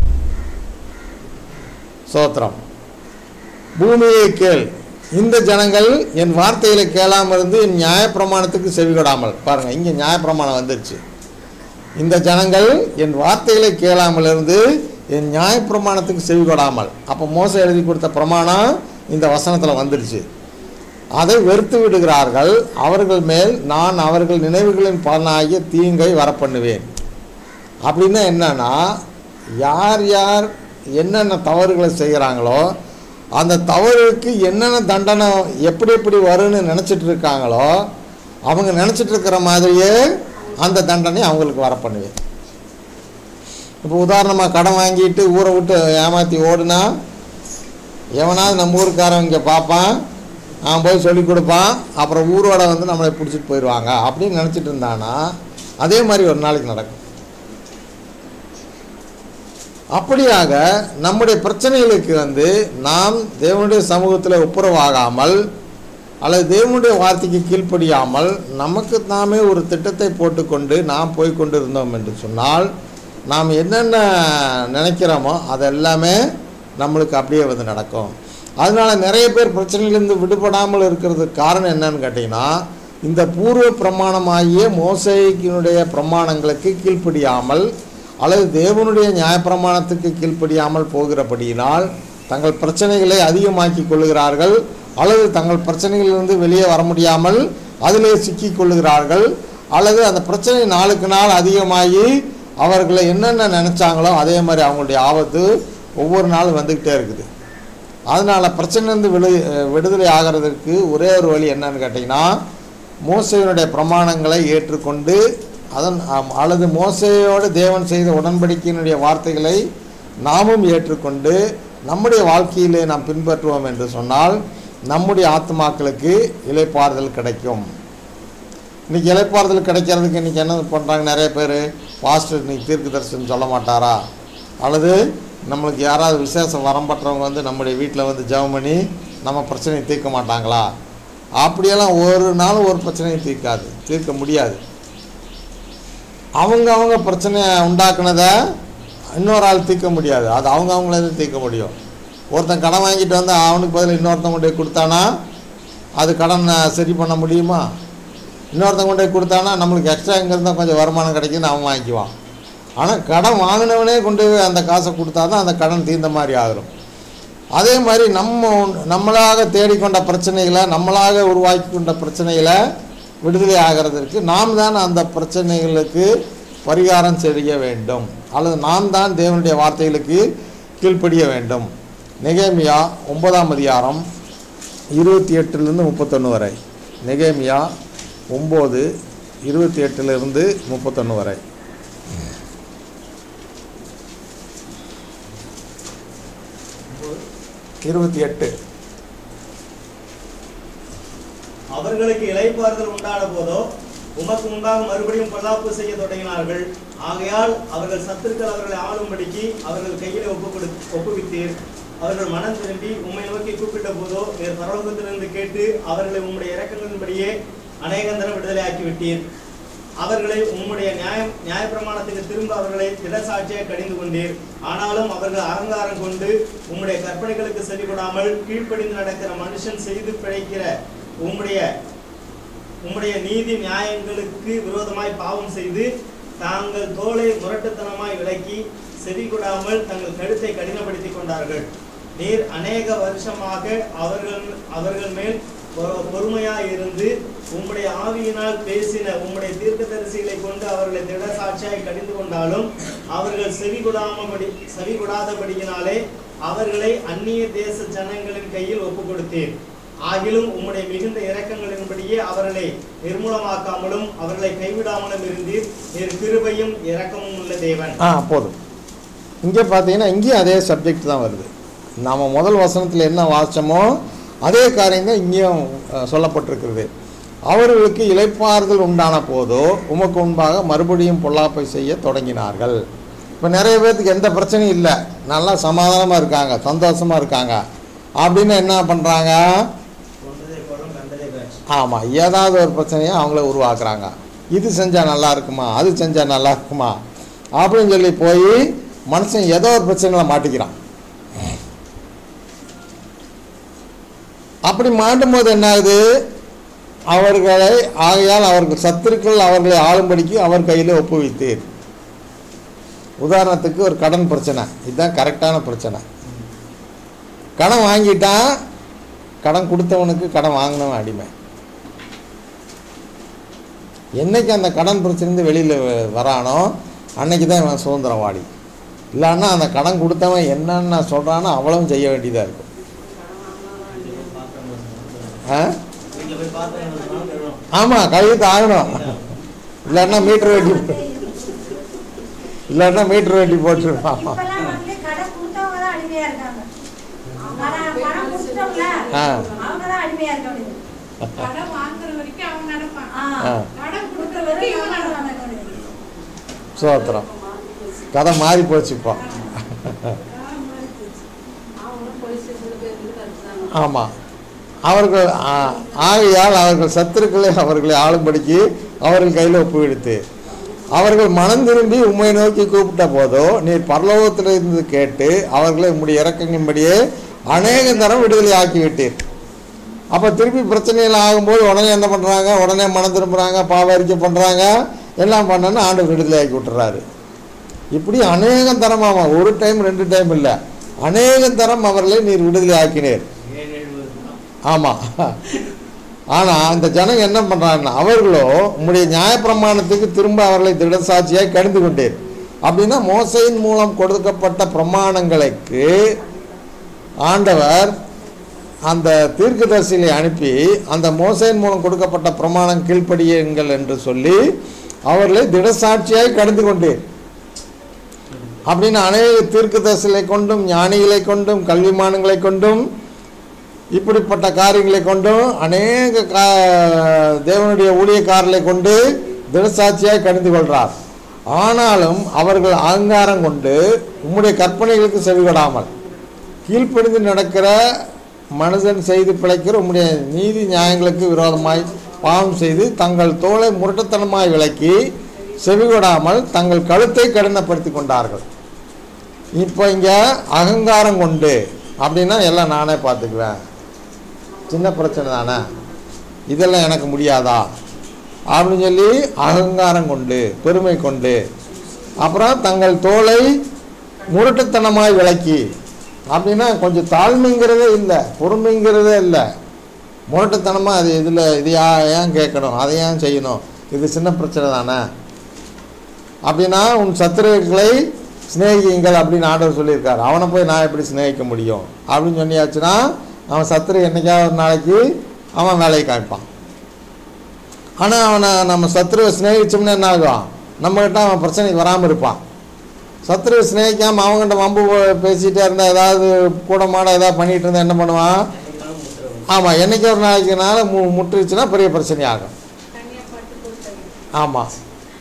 சோத்திரம் பூமியை கேள் இந்த ஜனங்கள் என் வார்த்தைகளை கேளாமல் இருந்து என் நியாயப்பிரமாணத்துக்கு செவிகொடாமல் பாருங்க இங்கே நியாயப்பிரமாணம் வந்துருச்சு இந்த ஜனங்கள் என் வார்த்தைகளை கேளாமல் இருந்து என் நியாயப்பிரமாணத்துக்கு செவிகொடாமல் அப்போ மோசம் எழுதி கொடுத்த பிரமாணம் இந்த வசனத்தில் வந்துடுச்சு அதை வெறுத்து விடுகிறார்கள் அவர்கள் மேல் நான் அவர்கள் நினைவுகளின் பலனாகிய தீங்கை வரப்பண்ணுவேன் அப்படின்னா என்னன்னா யார் யார் என்னென்ன தவறுகளை செய்கிறாங்களோ அந்த தவறுக்கு என்னென்ன தண்டனை எப்படி எப்படி வரும்னு நினச்சிட்டு இருக்காங்களோ அவங்க நினச்சிட்டு இருக்கிற மாதிரியே அந்த தண்டனை அவங்களுக்கு வர பண்ணுவேன் இப்போ உதாரணமாக கடன் வாங்கிட்டு ஊரை விட்டு ஏமாற்றி ஓடுனா எவனாவது நம்ம ஊருக்காரன் இங்கே பார்ப்பான் அவன் போய் சொல்லி கொடுப்பான் அப்புறம் ஊரோட வந்து நம்மளை பிடிச்சிட்டு போயிடுவாங்க அப்படின்னு நினச்சிட்டு இருந்தானா அதே மாதிரி ஒரு நாளைக்கு நடக்கும் அப்படியாக நம்முடைய பிரச்சனைகளுக்கு வந்து நாம் தேவனுடைய சமூகத்தில் ஒப்புரவாகாமல் அல்லது தேவனுடைய வார்த்தைக்கு கீழ்ப்படியாமல் நமக்கு நாமே ஒரு திட்டத்தை போட்டுக்கொண்டு நாம் போய் கொண்டு இருந்தோம் என்று சொன்னால் நாம் என்னென்ன நினைக்கிறோமோ அது எல்லாமே நம்மளுக்கு அப்படியே வந்து நடக்கும் அதனால நிறைய பேர் பிரச்சனையிலேருந்து விடுபடாமல் இருக்கிறதுக்கு காரணம் என்னன்னு கேட்டிங்கன்னா இந்த பூர்வ பிரமாணமாகிய மோசைக்கினுடைய பிரமாணங்களுக்கு கீழ்ப்படியாமல் அல்லது தேவனுடைய நியாயப்பிரமாணத்துக்கு கீழ்ப்படியாமல் போகிறபடியினால் தங்கள் பிரச்சனைகளை அதிகமாக்கி கொள்ளுகிறார்கள் அல்லது தங்கள் பிரச்சனைகளிலிருந்து வெளியே வர முடியாமல் அதிலே சிக்கிக் கொள்ளுகிறார்கள் அல்லது அந்த பிரச்சனை நாளுக்கு நாள் அதிகமாகி அவர்களை என்னென்ன நினச்சாங்களோ அதே மாதிரி அவங்களுடைய ஆபத்து ஒவ்வொரு நாளும் வந்துக்கிட்டே இருக்குது அதனால் பிரச்சனைலேருந்து விடு விடுதலை ஆகிறதுக்கு ஒரே ஒரு வழி என்னன்னு கேட்டிங்கன்னா மோசையினுடைய பிரமாணங்களை ஏற்றுக்கொண்டு அதன் ஆம், அல்லது மோசையோடு தேவன் செய்த உடன்படிக்கையினுடைய வார்த்தைகளை நாமும் ஏற்றுக்கொண்டு நம்முடைய வாழ்க்கையிலே நாம் பின்பற்றுவோம் என்று சொன்னால் நம்முடைய ஆத்மாக்களுக்கு இலைப்பாறுதல் கிடைக்கும் இன்னைக்கு இலைப்பாறுதல் கிடைக்கிறதுக்கு இன்றைக்கி என்ன பண்ணுறாங்க நிறைய பேர் பாஸ்டர் இன்னைக்கு தீர்க்க தரிசனம் சொல்ல மாட்டாரா அல்லது நம்மளுக்கு யாராவது விசேஷம் வரம் பெற்றவங்க வந்து நம்முடைய வீட்டில் வந்து ஜெபம் பண்ணி நம்ம பிரச்சனையை தீர்க்க மாட்டாங்களா அப்படியெல்லாம் ஒரு நாள் ஒரு பிரச்சனையும் தீர்க்காது தீர்க்க முடியாது அவங்க அவங்க பிரச்சனையை உண்டாக்குனதை இன்னொரு ஆள் தீர்க்க முடியாது அது அவங்க அவங்களே தான் தீர்க்க முடியும் ஒருத்தன் கடன் வாங்கிட்டு வந்து அவனுக்கு பதில் இன்னொருத்தன் கொண்டு போய் கொடுத்தானா அது கடன் சரி பண்ண முடியுமா இன்னொருத்தன் கொண்டு போய் கொடுத்தானா நம்மளுக்கு எக்ஸ்ட்ரா இங்கேருந்து கொஞ்சம் வருமானம் கிடைக்குதுன்னு அவன் வாங்கிக்குவான் ஆனால் கடன் வாங்கினவனே கொண்டு போய் அந்த காசை கொடுத்தா தான் அந்த கடன் தீர்ந்த மாதிரி ஆகிரும் அதே மாதிரி நம்ம நம்மளாக தேடிக்கொண்ட பிரச்சனைகளை நம்மளாக உருவாக்கி கொண்ட பிரச்சனைகளை விடுதலை ஆகிறதற்கு நாம் தான் அந்த பிரச்சனைகளுக்கு பரிகாரம் செய்ய வேண்டும் அல்லது நாம் தான் தேவனுடைய வார்த்தைகளுக்கு கீழ்ப்படிய வேண்டும் நெகேமியா ஒன்பதாம் அதிகாரம் இருபத்தி எட்டுலேருந்து முப்பத்தொன்று வரை நெகேமியா ஒம்பது இருபத்தி எட்டுலேருந்து முப்பத்தொன்று வரை இருபத்தி எட்டு அவர்களுக்கு இளைப்பாறுதல் உண்டான போதோ உமக்கு முன்பாக மறுபடியும் பொல்லாப்பு செய்ய தொடங்கினார்கள் ஆகையால் அவர்கள் சத்துருக்கள் அவர்களை ஆளும்படிக்கு அவர்கள் கையிலே ஒப்பு கொடு ஒப்புவித்தீர் அவர்கள் மனம் திரும்பி உம்மை நோக்கி கூப்பிட்ட போதோ வேறு பரலோகத்திலிருந்து கேட்டு அவர்களை உம்முடைய இறக்கங்களின்படியே அநேகந்தரம் விடுதலையாக்கி விட்டீர் அவர்களை உம்முடைய நியாயம் நியாயப்பிரமாணத்துக்கு திரும்ப அவர்களை திடசாட்சியாக கடிந்து கொண்டீர் ஆனாலும் அவர்கள் அகங்காரம் கொண்டு உம்முடைய கற்பனைகளுக்கு செவிகொடாமல் கீழ்ப்படிந்து நடக்கிற மனுஷன் செய்து பிழைக்கிற உம்முடைய உம்முடைய நீதி நியாயங்களுக்கு விரோதமாய் பாவம் செய்து தாங்கள் தோலை முரட்டுத்தனமாய் விலக்கி செவி கொடாமல் தங்கள் கழுத்தை கடினப்படுத்திக் கொண்டார்கள் நீர் அநேக வருஷமாக அவர்கள் அவர்கள் மேல் பொ- பொறுமையாய் இருந்து உம்முடைய ஆவியினால் பேசின உம்முடைய தீர்க்கதரிசிகளை கொண்டு அவர்களை திட சாட்சியாய் கடிந்து கொண்டாலும் அவர்கள் செவி கொடாமபடி செவி கொடாதபடியினாலே அவர்களை அந்நிய தேச ஜனங்களின் கையில் ஒப்புக் கொடுத்தீர் ஆகிலும் உம்முடைய மிகுந்த இரக்கங்களின்படியே அவர்களை நிர்மூலமாக்காமலும் அவர்களை கைவிடாமலும் இருந்தீர் நீர் கிருபையும் இரக்கமும் உள்ள தேவன் ஆ போதும் இங்கே பார்த்தீங்கன்னா இங்கேயும் அதே சப்ஜெக்ட் தான் வருது நாம் முதல் வசனத்தில் என்ன வாசிச்சோமோ அதே காரியம் தான் இங்கேயும் அஹ், சொல்லப்பட்டிருக்கிறது அவர்களுக்கு இளைப்பாறுதல் உண்டான போதோ உமக்கு முன்பாக மறுபடியும் பொல்லாப்பை செய்ய தொடங்கினார்கள் இப்போ நிறைய பேர்த்துக்கு எந்த பிரச்சனையும் இல்லை நல்லா சமாதானமாக இருக்காங்க சந்தோஷமாக இருக்காங்க அப்படின்னு என்ன பண்ணுறாங்க கொண்டதே கோலம் கண்டதே காட்சி ஆமாம் ஏதாவது ஒரு பிரச்சனையை அவங்கள உருவாக்குறாங்க இது செஞ்சால் நல்லா இருக்குமா அது செஞ்சால் நல்லா இருக்குமா அப்படின்னு சொல்லி போய் மனுஷன் ஏதோ ஒரு பிரச்சனையில் மாட்டிக்கிறான் அப்படி மாட்டும் போது என்ன ஆகுது அவர்களை ஆகையால் அவர்கள் சத்துருக்கள் அவர்களை ஆளும்படிக்கு அவர் கையில் ஒப்புவித்தீர் உதாரணத்துக்கு ஒரு கடன் பிரச்சனை இதுதான் கரெக்டான பிரச்சனை கடன் வாங்கிட்டான் கடன் கொடுத்தவனுக்கு கடன் வாங்கினவன் அடிமை என்னைக்கு அந்த கடன் பிரச்சனை வெளியில் வரானோ அன்னைக்கு தான் இவன் சுதந்திரவாடி இல்லைன்னா அந்த கடன் கொடுத்தவன் என்னென்ன சொல்கிறானோ அவ்வளவும் செய்ய வேண்டியதாக இருக்கும் ஆ வீட்டுல போய் பாத்திரம் கழுவணும், கழுவணும். ஆமாம் கழுவிட்டு ஆகணும் இல்லைன்னா மீட்டர் வெட்டி இல்லைன்னா மீட்டர் வெட்டி போட்டுருவான் இப்பெல்லாம் வந்து கடை கொடுத்தவங்க தான் அடிமையா இருக்காங்க பணம் பணம் கொடுத்தவங்க ஆ. அவங்க தான் அடிமையா இருக்க முடியுது கடன் வாங்குற வரைக்கும் அவன் நடப்பான் ஆ. ஆ. கடன் கொடுத்த கொடுக்குற வரைக்கும் வரைக்கும் இவன் இவங்க நடப்பான் நடக்க முடியுது சோத்திரம் கதை மாறி போச்சு இப்போ அவங்களும் போலீஸ் ஸ்டேஷனுக்கு போயிருந்து கற்றுத்தாங்க ஆமாம் அவர்கள் ஆ- ஆகையால் அவர்கள் சத்துருக்களை அவர்களை ஆளும்படிக்கு அவர்கள் கையில் ஒப்புவிடுத்து அவர்கள் மனம் திரும்பி உம்மை நோக்கி கூப்பிட்ட போதோ நீர் பரலோகத்திலிருந்து கேட்டு அவர்களை உம்முடைய இறக்கங்கின்படியே அநேக தரம் விடுதலை ஆக்கி விட்டீர் அப்போ திருப்பி பிரச்சனைகள் ஆகும்போது உடனே என்ன பண்ணுறாங்க உடனே மனம் திரும்புகிறாங்க பாவ அறிக்கை பண்ணுறாங்க எல்லாம் பண்ணோன்னு ஆண்டு விடுதலை ஆக்கி விட்டுறாரு இப்படி அநேகம் தரமாமா ஒரு டைம் ரெண்டு டைம் இல்லை அநேகம் தரம் அவர்களை நீர் விடுதலை ஆக்கினீர் ஏழு எழுபது தான். ஆமாம் ஆனால் அந்த ஜனங்க என்ன பண்ணுறாங்கன்னா அவர்களோ உம்முடைய நியாயப்பிரமாணத்துக்கு திரும்ப அவர்களை திடசாட்சியாய் கடிந்து கொண்டீர் அப்படின்னா மோசையின் மூலம் கொடுக்கப்பட்ட பிரமாணங்களுக்கு ஆண்டவர் அந்த தீர்க்கதரிசிகளை அனுப்பி அந்த மோசையின் மூலம் கொடுக்கப்பட்ட பிரமாணம் கீழ்ப்படியுங்கள் என்று சொல்லி அவர்களை திடசாட்சியாய் கடிந்து கொண்டீர் அப்படின்னு அநேக தீர்க்கதரிசிகளை கொண்டும் ஞானிகளை கொண்டும் கல்விமானங்களை கொண்டும் இப்படிப்பட்ட காரியங்களை கொண்டும் அநேக கா தேவனுடைய ஊழியக்காரர்களை கொண்டு திடசாட்சியாய் கணிந்து கொள்கிறார் ஆனாலும் அவர்கள் அகங்காரம் கொண்டு உம்முடைய கற்பனைகளுக்கு செவிகொடாமல் கீழ்ப்படிந்து நடக்கிற மனுஷன் செய்து பிழைக்கிற உம்முடைய நீதி நியாயங்களுக்கு விரோதமாய் பாவம் செய்து தங்கள் தோலை முரட்டுத்தனமாய் விலக்கி செவிகொடாமல் தங்கள் கழுத்தை கடினப்படுத்தி கொண்டார்கள் இப்போ இங்கே அகங்காரம் கொண்டு அப்படின்னா எல்லாம் நானே பார்த்துக்குவேன் சின்ன பிரச்சனை தானே இதெல்லாம் எனக்கு முடியாதா அப்படின்னு சொல்லி அகங்காரம் கொண்டு பெருமை கொண்டு அப்புறம் தங்கள் தோலை முரட்டுத்தனமாய் விளக்கி அப்படின்னா கொஞ்சம் தாழ்மைங்கிறதே இல்லை பொறுமைங்கிறதே இல்லை முரட்டுத்தனமாக அது இதில் இது யா ஏன் கேட்கணும் அதை ஏன் செய்யணும் இது சின்ன பிரச்சனை தானே அப்படின்னா உன் சத்துருக்களை சிநேகிங்கள் அப்படின்னு ஆண்டவர் சொல்லியிருக்காரு அவனை போய் நான் எப்படி சிநேகிக்க முடியும் அப்படின்னு சொன்னியாச்சுன்னா அவன் சத்துரு என்னைக்காவது ஒரு நாளைக்கு அவன் வேலையை காமிப்பான் ஆனால் அவனை நம்ம சத்துருவை சிநேகிச்சோம்னா என்ன ஆகும் நம்மகிட்ட அவன் பிரச்சனைக்கு வராமல் இருப்பான் சத்துருவை சிநேகிக்காமல் அவங்ககிட்ட வம்பு போ- பேசிகிட்டே இருந்தால் ஏதாவது கூட மாட ஏதாவது பண்ணிகிட்டு இருந்தால் என்ன பண்ணுவான் என்னைக்காவது முத்திரை ஆமாம் என்னைக்கு ஒரு நாளைக்குனால மு முட்டுருச்சுன்னா பெரிய பிரச்சனை ஆகும் தனியா பாட்டு போட்டு ஆமாம்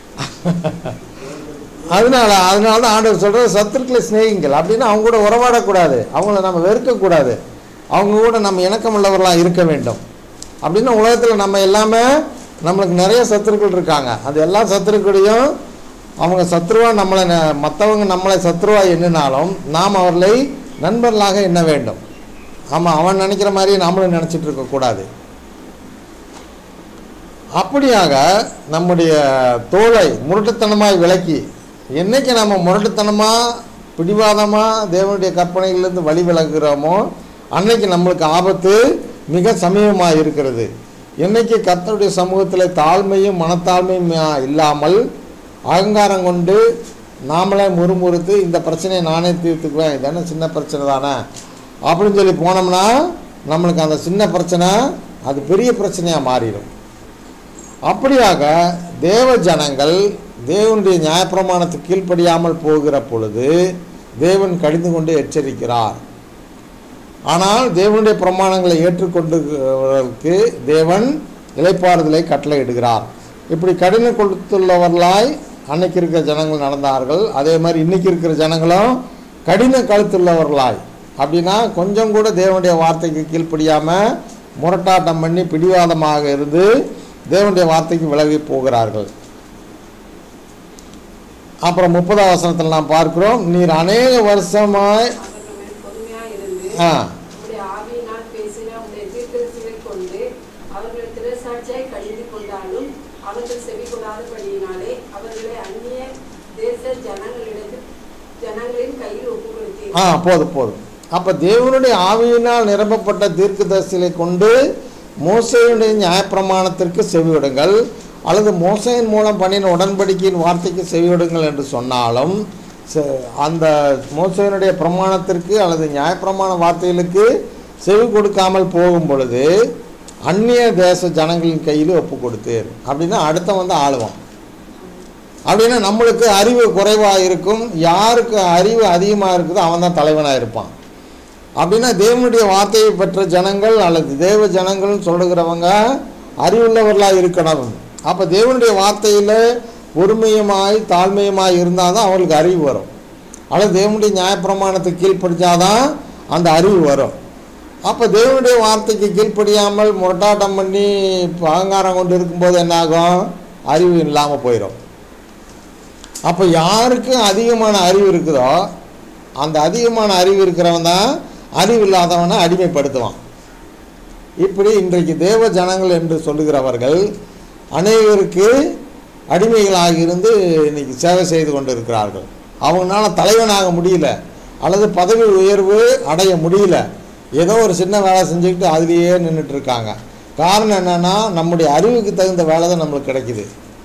அதனால அதனால தான் ஆண்டவர் சொல்கிறது சத்துருக்களை சிநேகிங்கள் அப்படின்னா அவங்க கூட உறவாடக்கூடாது அவங்கள நம்ம வெறுக்கக்கூடாது அவங்க கூட நம்ம இணக்கமுள்ளவர்களாக இருக்க வேண்டும் அப்படின்னா உலகத்தில் நம்ம எல்லாமே நம்மளுக்கு நிறைய சத்துருக்கள் இருக்காங்க அது எல்லா சத்துருக்களையும் அவங்க சத்ருவா நம்மளை மற்றவங்க நம்மளை சத்ருவா எண்ணினாலும் நாம் அவர்களை நண்பர்களாக எண்ண வேண்டும் ஆமாம் அவன் நினைக்கிற மாதிரி நாமளும் நினச்சிட்டு இருக்கக்கூடாது அப்படியாக நம்முடைய தோலை முரட்டுத்தனமாய் விலக்கி என்னைக்கு நம்ம முரட்டுத்தனமாக பிடிவாதமாக தேவனுடைய கற்பனைகளிலிருந்து வழி விலகுகிறோமோ அன்னைக்கு நம்மளுக்கு ஆபத்து மிக சமீபமாக இருக்கிறது என்னைக்கு கர்த்தருடைய சமூகத்தில் தாழ்மையும் மனத்தாழ்மையும் இல்லாமல் அகங்காரம் கொண்டு நாமளே முறுமுறுத்து இந்த பிரச்சனையை நானே தீர்த்துக்குவேன் இதானே சின்ன பிரச்சனை தானே அப்படின்னு சொல்லி போனோம்னா நம்மளுக்கு அந்த சின்ன பிரச்சனை அது பெரிய பிரச்சனையாக மாறிடும் அப்படியாக தேவ ஜனங்கள் தேவனுடைய நியாயப்பிரமாணத்துக்கு கீழ்ப்படியாமல் போகிற பொழுது தேவன் கடிந்து கொண்டு எச்சரிக்கிறார் ஆனால் தேவனுடைய பிரமாணங்களை ஏற்றுக்கொண்டுக்கு தேவன் இலைப்பாறுதலை கட்டளையிடுகிறார் இப்படி கடினம் கொடுத்துள்ளவர்களாய் அன்னைக்கு இருக்கிற ஜனங்கள் நடந்தார்கள் அதே மாதிரி இன்னைக்கு இருக்கிற ஜனங்களும் கடின கழுத்துள்ளவர்களாய் அப்படின்னா கொஞ்சம் கூட தேவனுடைய வார்த்தைக்கு கீழ்ப்படியாமல் முரட்டாட்டம் பண்ணி பிடிவாதமாக இருந்து தேவனுடைய வார்த்தைக்கு விலகி போகிறார்கள் அப்புறம் முப்பதாம் வசனத்தில் நாம் பார்க்கிறோம் நீர் அநேக வருஷமாய் அவர்கள் மேல் பொறுமையாய் இருந்து ஆ உம்முடைய ஆவியினால் பேசின உம்முடைய தீர்க்கதரிசிகளை கொண்டு அவர்களை திரைசாட்சியாய் கடிந்து கொண்டாலும் அவர்கள் செவி கொடாதபடியினாலே அவர்களை அந்நிய தேச ஜனங்களிடத்தில் ஜனங்களின் கையில் ஒப்பு ஆ போதும் போதும் அப்போ தேவனுடைய ஆவியினால் நிரப்பப்பட்ட தீர்க்கதரிசிகளை கொண்டு மோசையுடைய நியாயப்பிரமாணத்திற்கு செவிவிடுங்கள் அல்லது மோசையின் மூலம் பண்ணின உடன்படிக்கையின் வார்த்தைக்கு செவிவிடுங்கள் என்று சொன்னாலும் செ- அந்த மோசையினுடைய பிரமாணத்திற்கு அல்லது நியாயப்பிரமாண வார்த்தைகளுக்கு செவி கொடுக்காமல் போகும் பொழுது அந்நிய தேச ஜனங்களின் கையில் ஒப்பு கொடுத்தேன் அப்படின்னா அடுத்த வந்து ஆளுவான் அப்படின்னா நம்மளுக்கு அறிவு குறைவாக இருக்கும் யாருக்கு அறிவு அதிகமாக இருக்குதோ அவன் தான் தலைவனாக இருப்பான் அப்படின்னா தேவனுடைய வார்த்தையை பெற்ற ஜனங்கள் அல்லது தேவ ஜனங்கள்னு சொல்லுகிறவங்க அறிவுள்ளவர்களாக இருக்கணும் அப்போ தேவனுடைய வார்த்தையில் பொறுமையுமாய் தாழ்மையுமாய் இருந்தால் தான் அவங்களுக்கு அறிவு வரும் அல்லது தேவனுடைய நியாயப்பிரமாணத்துக்கு கீழ்ப்படிச்சாதான் அந்த அறிவு வரும் அப்போ தேவனுடைய வார்த்தைக்கு கீழ்ப்படியாமல் முரட்டாட்டம் பண்ணி இப்ப அகங்காரம் கொண்டு இருக்கும்போது என்னாகும் அறிவு இல்லாமல் போயிடும் அப்போ யாருக்கு அதிகமான அறிவு இருக்குதோ அந்த அதிகமான அறிவு இருக்கிறவன் தான் அறிவு இல்லாதவனை அடிமைப்படுத்துவான் இப்படி இன்றைக்கு தேவ ஜனங்கள் என்று சொல்லுகிறவர்கள் அநேகருக்கு அடிமைகளாக இருந்து இன்னைக்கு சேவை செய்து கொண்டு இருக்கிறார்கள் அவங்களால தலைவனாக முடியல அல்லது பதவி உயர்வு அடைய முடியல ஏதோ ஒரு சின்ன வேலை செஞ்சுக்கிட்டு அதுலேயே நின்றுட்டு இருக்காங்க காரணம் என்னன்னா நம்முடைய அறிவுக்கு தகுந்த வேலை தான் நம்மளுக்கு கிடைக்குது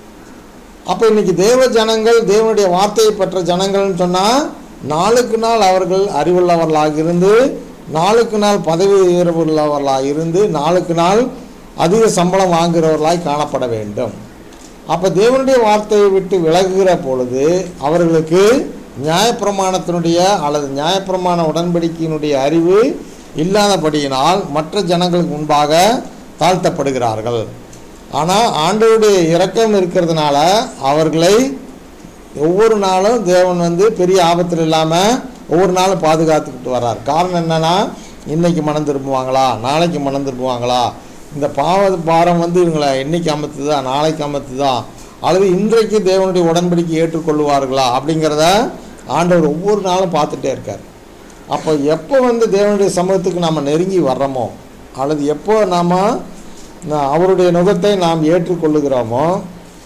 அப்போ இன்னைக்கு தேவ ஜனங்கள் தேவனுடைய வார்த்தையை பெற்ற ஜனங்கள்னு சொன்னால் நாளுக்கு நாள் அவர்கள் அறிவுள்ளவர்களாக இருந்து நாளுக்கு நாள் பதவி உயர்வுள்ளவர்களாக இருந்து நாளுக்கு நாள் அதிக சம்பளம் வாங்குகிறவர்களாய் காணப்பட வேண்டும் அப்போ தேவனுடைய வார்த்தையை விட்டு விலகுகிற பொழுது அவர்களுக்கு நியாயப்பிரமாணத்தினுடைய அல்லது நியாயப்பிரமாண உடன்படிக்கையினுடைய அறிவு இல்லாதபடியினால் மற்ற ஜனங்களுக்கு முன்பாக தாழ்த்தப்படுகிறார்கள் ஆனால் ஆண்டவருடைய இரக்கம் இருக்கிறதுனால அவர்களை ஒவ்வொரு நாளும் தேவன் வந்து பெரிய ஆபத்தில் இல்லாமல் ஒவ்வொரு நாளும் பாதுகாத்துக்கிட்டு வர்றார் காரணம் என்னன்னா இன்னைக்கு மனம் திரும்புவாங்களா நாளைக்கு மனம் திரும்புவாங்களா இந்த பாவ பாரம் வந்து இவங்களை இன்னைக்கு அமர்த்துதா நாளைக்கு அமர்த்துதா அல்லது இன்றைக்கு தேவனுடைய உடன்படிக்கை ஏற்றுக்கொள்வார்களா அப்படிங்கிறத ஆண்டவர் ஒவ்வொரு நாளும் பார்த்துட்டே இருக்கார் அப்போ எப்போ வந்து தேவனுடைய சமூகத்துக்கு நாம் நெருங்கி வர்றோமோ அல்லது எப்போ நாம் அவருடைய நுகத்தை நாம் ஏற்றுக்கொள்ளுகிறோமோ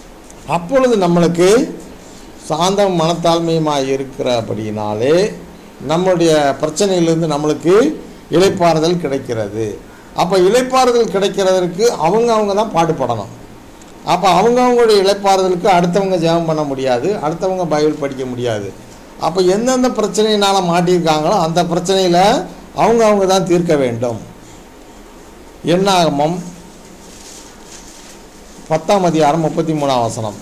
அப்பொழுது நம்மளுக்கு சாந்தம் மனத்தாழ்மையுமாய் இருக்கிறபடியினாலே நம்முடைய பிரச்சனையிலிருந்து நம்மளுக்கு இளைப்பாறுதல் கிடைக்கிறது அப்போ இளைப்பாறுதல் கிடைக்கிறதற்கு அவங்க அவங்க தான் பாடுபடணும் அப்போ அவங்கவுங்களுடைய இளைப்பாறுதலுக்கு அடுத்தவங்க ஜெபம் பண்ண முடியாது அடுத்தவங்க பைபிள் படிக்க முடியாது அப்போ எந்தெந்த பிரச்சனையினால் மாட்டியிருக்காங்களோ அந்த பிரச்சனையில் அவங்க அவங்க தான் தீர்க்க வேண்டும் என்னாகமம் பத்தாம் அதிகாரம் முப்பத்தி மூணாம் வசனம்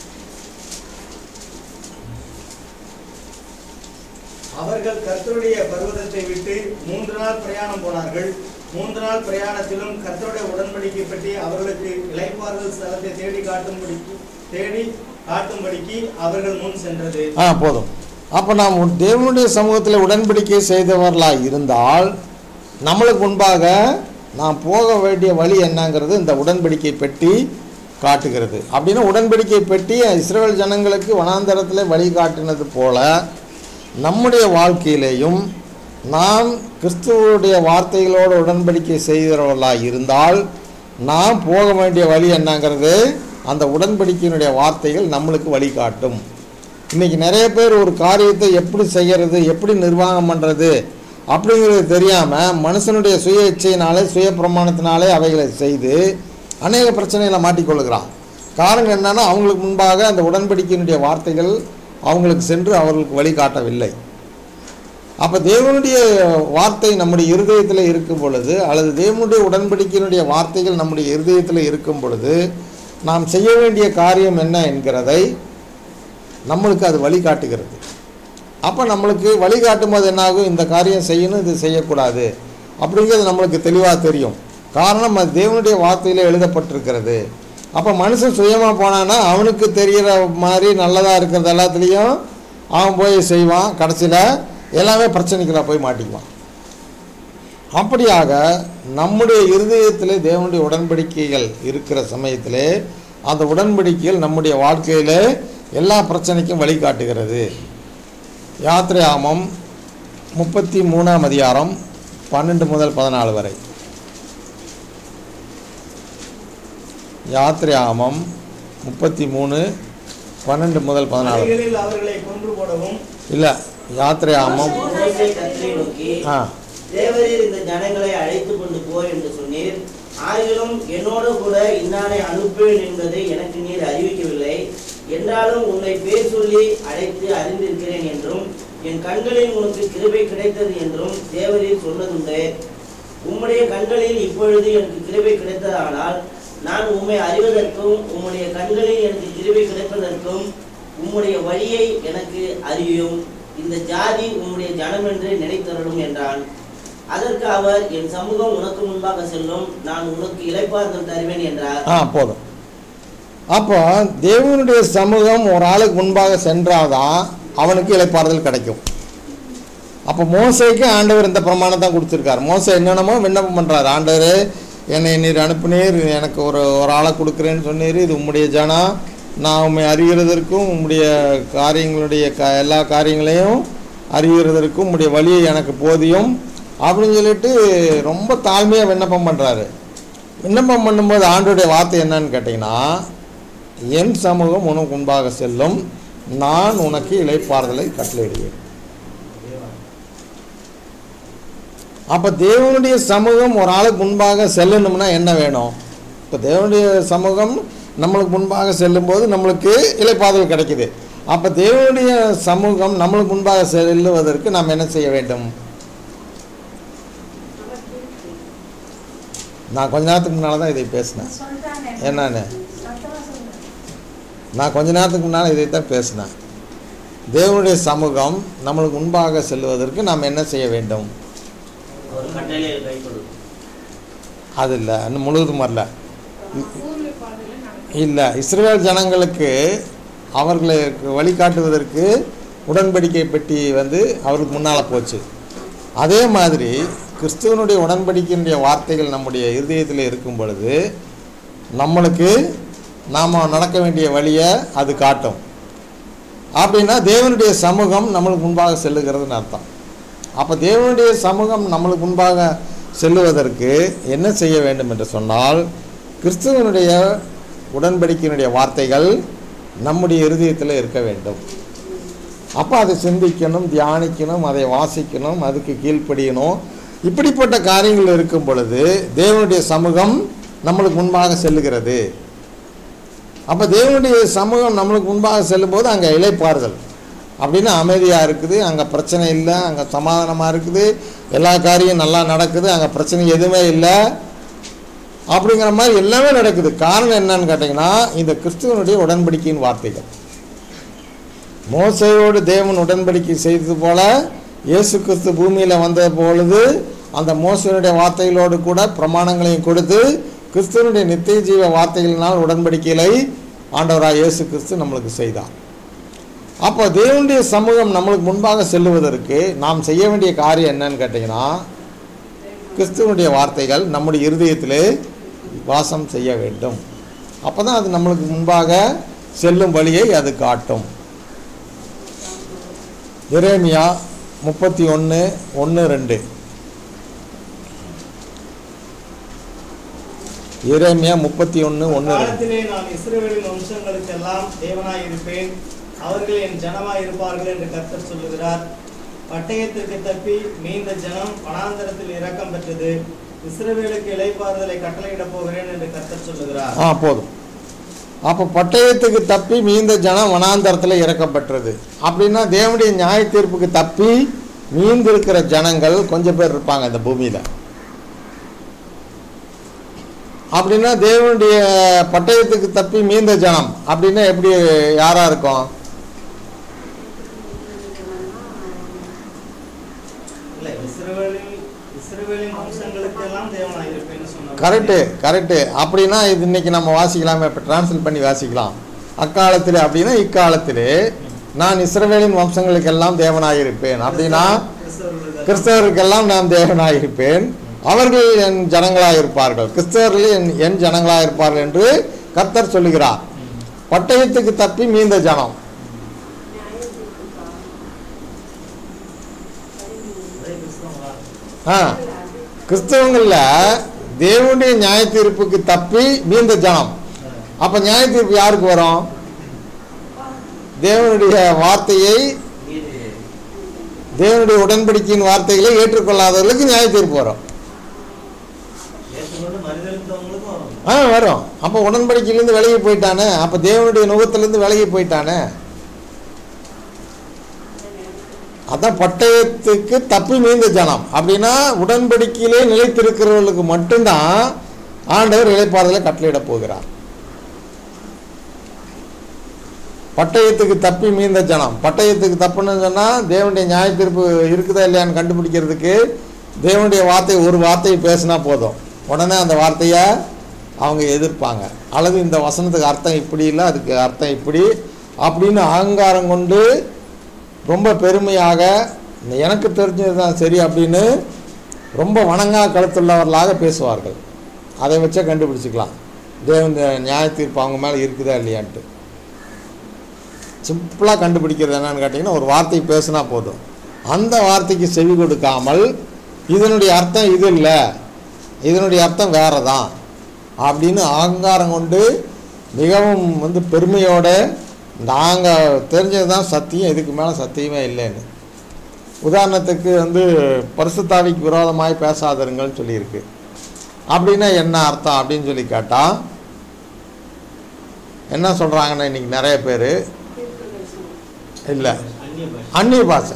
அவர்கள் கர்த்தருடைய பர்வதத்தை விட்டு மூன்று நாள் பிரயாணம் போனார்கள் மூன்று நாள் பிரயாணத்திலும் கர்த்தருடைய உடன்படிக்கை பற்றி அவர்களுக்கு இளைப்பாறுதல் ஸ்தலத்தை தேடி காட்டும்படிக்கு தேடி காட்டும்படிக்கு அவர்கள் முன் சென்றது ஆ போதும் அப்போ நாம் உன் தேவனுடைய சமூகத்தில் உடன்படிக்கை செய்தவர்களாக இருந்தால் நம்மளுக்கு முன்பாக நாம் போக வேண்டிய வழி என்னங்கிறது இந்த உடன்படிக்கை பெட்டி காட்டுகிறது அப்படின்னா உடன்படிக்கை பெட்டி இஸ்ரேல் ஜனங்களுக்கு வனாந்தரத்தில் வழி காட்டினது போல நம்முடைய வாழ்க்கையிலேயும் நாம் கிறிஸ்துவனுடைய வார்த்தைகளோடு உடன்படிக்கை செய்கிறவர்களாக இருந்தால் நாம் போக வேண்டிய வழி என்னங்கிறது அந்த உடன்படிக்கையினுடைய வார்த்தைகள் நம்மளுக்கு வழிகாட்டும் இன்றைக்கி நிறைய பேர் ஒரு காரியத்தை எப்படி செய்கிறது எப்படி நிர்வாகம் பண்ணுறது அப்படிங்கிறது தெரியாமல் மனுஷனுடைய சுய இச்சையினாலே சுய பிரமாணத்தினாலே அவைகளை செய்து அநேக பிரச்சனைகளை மாட்டிக்கொள்கிறான் காரணம் என்னன்னா அவங்களுக்கு முன்பாக அந்த உடன்படிக்கையினுடைய வார்த்தைகள் அவங்களுக்கு சென்று அவர்களுக்கு வழிகாட்டவில்லை அப்போ தேவனுடைய வார்த்தை நம்முடைய இருதயத்தில் இருக்கும் பொழுது அல்லது தேவனுடைய உடன்படிக்கையினுடைய வார்த்தைகள் நம்முடைய இருதயத்தில் இருக்கும் பொழுது நாம் செய்ய வேண்டிய காரியம் என்ன என்கிறதை நம்மளுக்கு அது வழிகாட்டுகிறது அப்போ நம்மளுக்கு வழிகாட்டும் போது என்னாகும் இந்த காரியம் செய்யணும் இது செய்யக்கூடாது அப்படிங்கிறது நம்மளுக்கு தெளிவாக தெரியும் காரணம் அது தேவனுடைய வார்த்தையில் எழுதப்பட்டிருக்கிறது அப்போ மனுஷன் சுயமாக போனான்னா அவனுக்கு தெரிகிற மாதிரி நல்லதாக இருக்கிறது எல்லாத்துலேயும் அவன் போய் செய்வான் கடைசியில் எல்லாமே பிரச்சனைக்குள்ள போய் மாட்டிக்குவான் அப்படியாக நம்முடைய இருதயத்திலே தேவனுடைய உடன்படிக்கைகள் இருக்கிற சமயத்திலே அந்த உடன்படிக்கைகள் நம்முடைய வாழ்க்கையில் எல்லா பிரச்சனைக்கும் வழிகாட்டுகிறது யாத்திரையாமம் முப்பத்தி மூணாம் அதிகாரம் பன்னெண்டு முதல் பதினாலு வரை யாத்திரையாமம் முப்பத்தி மூணு பன்னெண்டு முதல் பதினாலு மலைகளில் அவர்களை கொன்று போடவும் இல்லை யாத்திரையாமம் மோசே கர்த்தரை நோக்கி ஆ தேவரீர் இந்த ஜனங்களை அழைத்து கொண்டு போர் என்று சொன்னீர் ஆகிலும் என்னோடு கூட இன்னாரை அனுப்புவேன் என்பதை எனக்கு நீர் அறிவிக்கவில்லை என்றாலும் உன்னை பேர் சொல்லி அழைத்து அறிந்திருக்கிறேன் என்றும் என் கண்களில் உனக்கு கிருபை கிடைத்தது என்றும் தேவரீர் சொன்னதுண்டு உம்முடைய கண்களில் இப்பொழுது எனக்கு கிருபை கிடைத்ததானால் நான் உம்மை அறிவதற்கும் உம்முடைய கண்களில் எனக்கு கிருபை கிடைப்பதற்கும் உம்முடைய வழியை எனக்கு அறியும் இந்த ஜாதி உம்முடைய ஜனம் என்று நினைத்தருளும் என்றான் அதற்கு அவர் என் சமூகம் உனக்கு முன்பாக செல்லும் நான் உனக்கு இளைப்பாறுதல் தருவேன் என்றார் ஆ போதும் அப்போ தேவனுடைய சமூகம் ஒரு ஆளுக்கு முன்பாக சென்றாதான் அவனுக்கு இளைப்பாறுதல் கிடைக்கும் அப்போ மோசைக்கு ஆண்டவர் இந்த பிரமாணம் தான் கொடுத்துருக்காரு மோசை என்னென்னமோ விண்ணப்பம் பண்ணுறாரு ஆண்டவர் என்னை நீர் அனுப்புனீர் எனக்கு ஒரு ஒரு ஆளை கொடுக்குறேன்னு சொன்னீர் இது உம்முடைய ஜனம் நான் உண்மை அறிகிறதற்கும் உம்முடைய காரியங்களுடைய க எல்லா காரியங்களையும் அறிகிறதற்கும் உம்முடைய வழியை எனக்கு போதியும் அப்படின்னு சொல்லிட்டு ரொம்ப தாழ்மையாக விண்ணப்பம் பண்ணுறாரு விண்ணப்பம் பண்ணும்போது ஆண்டோடைய வார்த்தை என்னன்னு கேட்டிங்கன்னா என் சமூகம் உனக்கு முன்பாக செல்லும் நான் உனக்கு இளைப்பாறுதலை கட்டளையிடுவேன் அப்போ தேவனுடைய சமூகம் ஒரு ஆளுக்கு முன்பாக செல்லணும்னா என்ன வேணும் இப்போ தேவனுடைய சமூகம் நம்மளுக்கு முன்பாக செல்லும்போது நம்மளுக்கு இளைப்பாறுதல் கிடைக்குது அப்போ தேவனுடைய சமூகம் நம்மளுக்கு முன்பாக செல்லுவதற்கு நாம் என்ன செய்ய வேண்டும் நான் கொஞ்ச நேரத்துக்கு முன்னால் தான் இதை பேசினேன் சொல்றாங்க என்னன்னு சத்தமா சொல்லுங்க நான் கொஞ்ச நேரத்துக்கு முன்னால் இதைத்தான் பேசினேன் தேவனுடைய சமூகம் நம்மளுக்கு முன்பாக செல்வதற்கு நாம் என்ன செய்ய வேண்டும் ஒரு கட்டளையை கைக்கொள்ளும் அது இல்லை இன்னும் முழுவதும் வரல ஊர்ல பாதையில நடக்கும் இல்லை இஸ்ரேல் ஜனங்களுக்கு அவர்களை வழிகாட்டுவதற்கு உடன்படிக்கை பெட்டி வந்து அவருக்கு முன்னால் போச்சு அதே மாதிரி கிறிஸ்துவனுடைய உடன்படிக்கையினுடைய வார்த்தைகள் நம்முடைய இருதயத்தில் இருக்கும் பொழுது நம்மளுக்கு நாம் நடக்க வேண்டிய வழியை அது காட்டும் அப்படின்னா தேவனுடைய சமூகம் நம்மளுக்கு முன்பாக செல்லுகிறதுன்னு அர்த்தம் அப்போ தேவனுடைய சமூகம் நம்மளுக்கு முன்பாக செல்லுவதற்கு என்ன செய்ய வேண்டும் என்று சொன்னால் கிறிஸ்துவனுடைய உடன்படிக்கையினுடைய வார்த்தைகள் நம்முடைய இருதயத்தில் இருக்க வேண்டும் அப்போ அதை சிந்திக்கணும் தியானிக்கணும் அதை வாசிக்கணும் அதுக்கு கீழ்ப்படியணும் இப்படிப்பட்ட காரியங்கள் இருக்கும் பொழுது தேவனுடைய சமூகம் நம்மளுக்கு முன்பாக செல்லுகிறது அப்போ தேவனுடைய சமூகம் நம்மளுக்கு முன்பாக செல்லும்போது அங்கே இளைப்பாறுதல் அப்படின்னு அமைதியாக இருக்குது அங்கே பிரச்சனை இல்லை அங்கே சமாதானமாக இருக்குது எல்லா காரியம் நல்லா நடக்குது அங்கே பிரச்சனை எதுவுமே இல்லை அப்படிங்கிற மாதிரி எல்லாமே நடக்குது காரணம் என்னன்னு கேட்டிங்கன்னா இந்த கிறிஸ்துவனுடைய உடன்படிக்கையின் வார்த்தைகள் மோசையோடு தேவன் உடன்படிக்கை செய்தது போல இயேசு கிறிஸ்து பூமியில் வந்த பொழுது அந்த மோசையினுடைய வார்த்தைகளோடு கூட பிரமாணங்களையும் கொடுத்து கிறிஸ்துவனுடைய நித்திய ஜீவ வார்த்தைகளினால் உடன்படிக்கைகளை ஆண்டவராக இயேசு கிறிஸ்து நம்மளுக்கு செய்தார் அப்போ தேவனுடைய சமூகம் நம்மளுக்கு முன்பாக செல்லுவதற்கு நாம் செய்ய வேண்டிய காரியம் என்னன்னு கேட்டிங்கன்னா கிறிஸ்துவனுடைய வார்த்தைகள் நம்முடைய இருதயத்திலே வாசம் செய்ய வேண்டும் அப்போ தான் அது நம்மளுக்கு முன்பாக செல்லும் வழியை அது காட்டும் எரேமியா முப்பத்தி ஒன்று ஒன்று ரெண்டு எரேமியா முப்பத்தி ஒன்று ஒன்று ரெண்டு காலத்திலே நான் இஸ்ரவேலின் வம்சங்களுக்கெல்லாம் தேவனாய் இருப்பேன் அவர்கள் என் ஜனமாய் இருப்பார்கள் என்று கர்த்தர் சொல்லுகிறார் பட்டயத்திற்கு தப்பி மீந்த ஜனம் வனாந்தரத்தில் இரக்கம் பெற்றது இஸ்ரவேலுக்கு இளைப்பாறுதலை கட்டளையிடப் போகிறேன் என்று கர்த்தர் சொல்லுகிறார் ஆ போதும் அப்போ பட்டயத்துக்கு தப்பி மீந்த ஜனம் வனாந்தரத்தில் இறக்கப்பட்டது அப்படின்னா தேவனுடைய நியாய தீர்ப்புக்கு தப்பி மீந்திருக்கிற ஜனங்கள் கொஞ்சம் பேர் இருப்பாங்க இந்த பூமியில் அப்படின்னா தேவனுடைய பட்டயத்துக்கு தப்பி மீந்த ஜனம் அப்படின்னா எப்படி யாரா இருக்கும் இல்ல இஸ்ரவேலில் இஸ்ரவேலின் வம்சங்களுக்கெல்லாம் தேவனாய் இருப்பேன்னு சொன்னார் கரெக்டு கரெக்டு அப்படின்னா இது இன்னைக்கு நம்ம வாசிக்கலாமே இப்போ டிரான்ஸ்லேட் பண்ணி வாசிக்கலாம் அக்காலத்திலே அப்படின்னா இக்காலத்திலே நான் இஸ்ரவேலின் வம்சங்களுக்கெல்லாம் தேவனாயிருப்பேன் அப்படின்னா கிறிஸ்தவர்களுக்கு கிறிஸ்தவருக்கெல்லாம் நான் தேவனாயிருப்பேன் அவர்கள் என் ஜனங்களாக இருப்பார்கள் கிறிஸ்தவர்கள் என் என் ஜனங்களாக இருப்பார்கள் என்று கர்த்தர் சொல்லுகிறார் பட்டயத்துக்கு தப்பி மீந்த ஜனம் அதே கிறிஸ்தவங்களா? ஆ கிறிஸ்தவங்களில் தேவனுடைய நியாய தீர்ப்புக்கு தப்பி மீந்த ஜனம் அப்போ நியாய தீர்ப்பு யாருக்கு வரும் தேவனுடைய வார்த்தையை மீது தேவனுடைய உடன்படிக்கையின் வார்த்தைகளை ஏற்றுக்கொள்ளாதவர்களுக்கு நியாய தீர்ப்பு வரும் ஏற்றுக்கொண்டு மறுதளித்தவங்களுக்கும் வரும் ஆ வரும் அப்போ உடன்படிக்கையிலேருந்து விலகி போயிட்டானே அப்போ தேவனுடைய நுகத்திலேருந்து விலகி போயிட்டானே அதான் பட்டயத்துக்கு தப்பி மீந்த ஜனம் அப்படின்னா உடன்படிக்கையிலே நிலைத்திருக்கிறவர்களுக்கு மட்டும்தான் ஆண்டவர் இளைப்பாறுதலை கட்டளையிடப் போகிறார் பட்டயத்துக்கு தப்பி மீந்த ஜனம் பட்டயத்துக்கு தப்புன்னு சொன்னால் தேவனுடைய நியாய தீர்ப்பு இருக்குதா இல்லையான்னு கண்டுபிடிக்கிறதுக்கு தேவனுடைய வார்த்தை ஒரு வார்த்தையை பேசினா போதும் உடனே அந்த வார்த்தையை அவங்க எதிர்ப்பாங்க அல்லது இந்த வசனத்துக்கு அர்த்தம் இப்படி இல்லை அதுக்கு அர்த்தம் இப்படி அப்படின்னு அகங்காரம் கொண்டு ரொம்ப பெருமையாக இந்த எனக்கு தெரிஞ்சது தான் சரி அப்படின்னு ரொம்ப வணங்கா கழுத்துள்ளவர்களாக பேசுவார்கள் அதை வச்சே கண்டுபிடிச்சிக்கலாம் தேவன் நியாய தீர்ப்பு அவங்க மேலே இருக்குதா இல்லையான்ட்டு சிம்பிளாக கண்டுபிடிக்கிறது என்னன்னு கேட்டிங்கன்னா ஒரு வார்த்தை பேசினா போதும் அந்த வார்த்தைக்கு செவி கொடுக்காமல் இதனுடைய அர்த்தம் இது இல்லை இதனுடைய அர்த்தம் வேறு தான் அப்படின்னு அகங்காரம் கொண்டு மிகவும் வந்து பெருமையோட நாங்கள் தெரிஞ்சது தான் சத்தியம் இதுக்கு மேலே சத்தியமே இல்லைன்னு உதாரணத்துக்கு வந்து பரிசுத்தாவிக்கு விரோதமாய் பேசாதருங்கள்னு சொல்லியிருக்கு அப்படின்னா என்ன அர்த்தம் அப்படின்னு சொல்லி கேட்டால் என்ன சொல்கிறாங்கன்னா இன்றைக்கி நிறைய பேர் இல்லை அந்நிய பாஷை அந்நிய பாஷை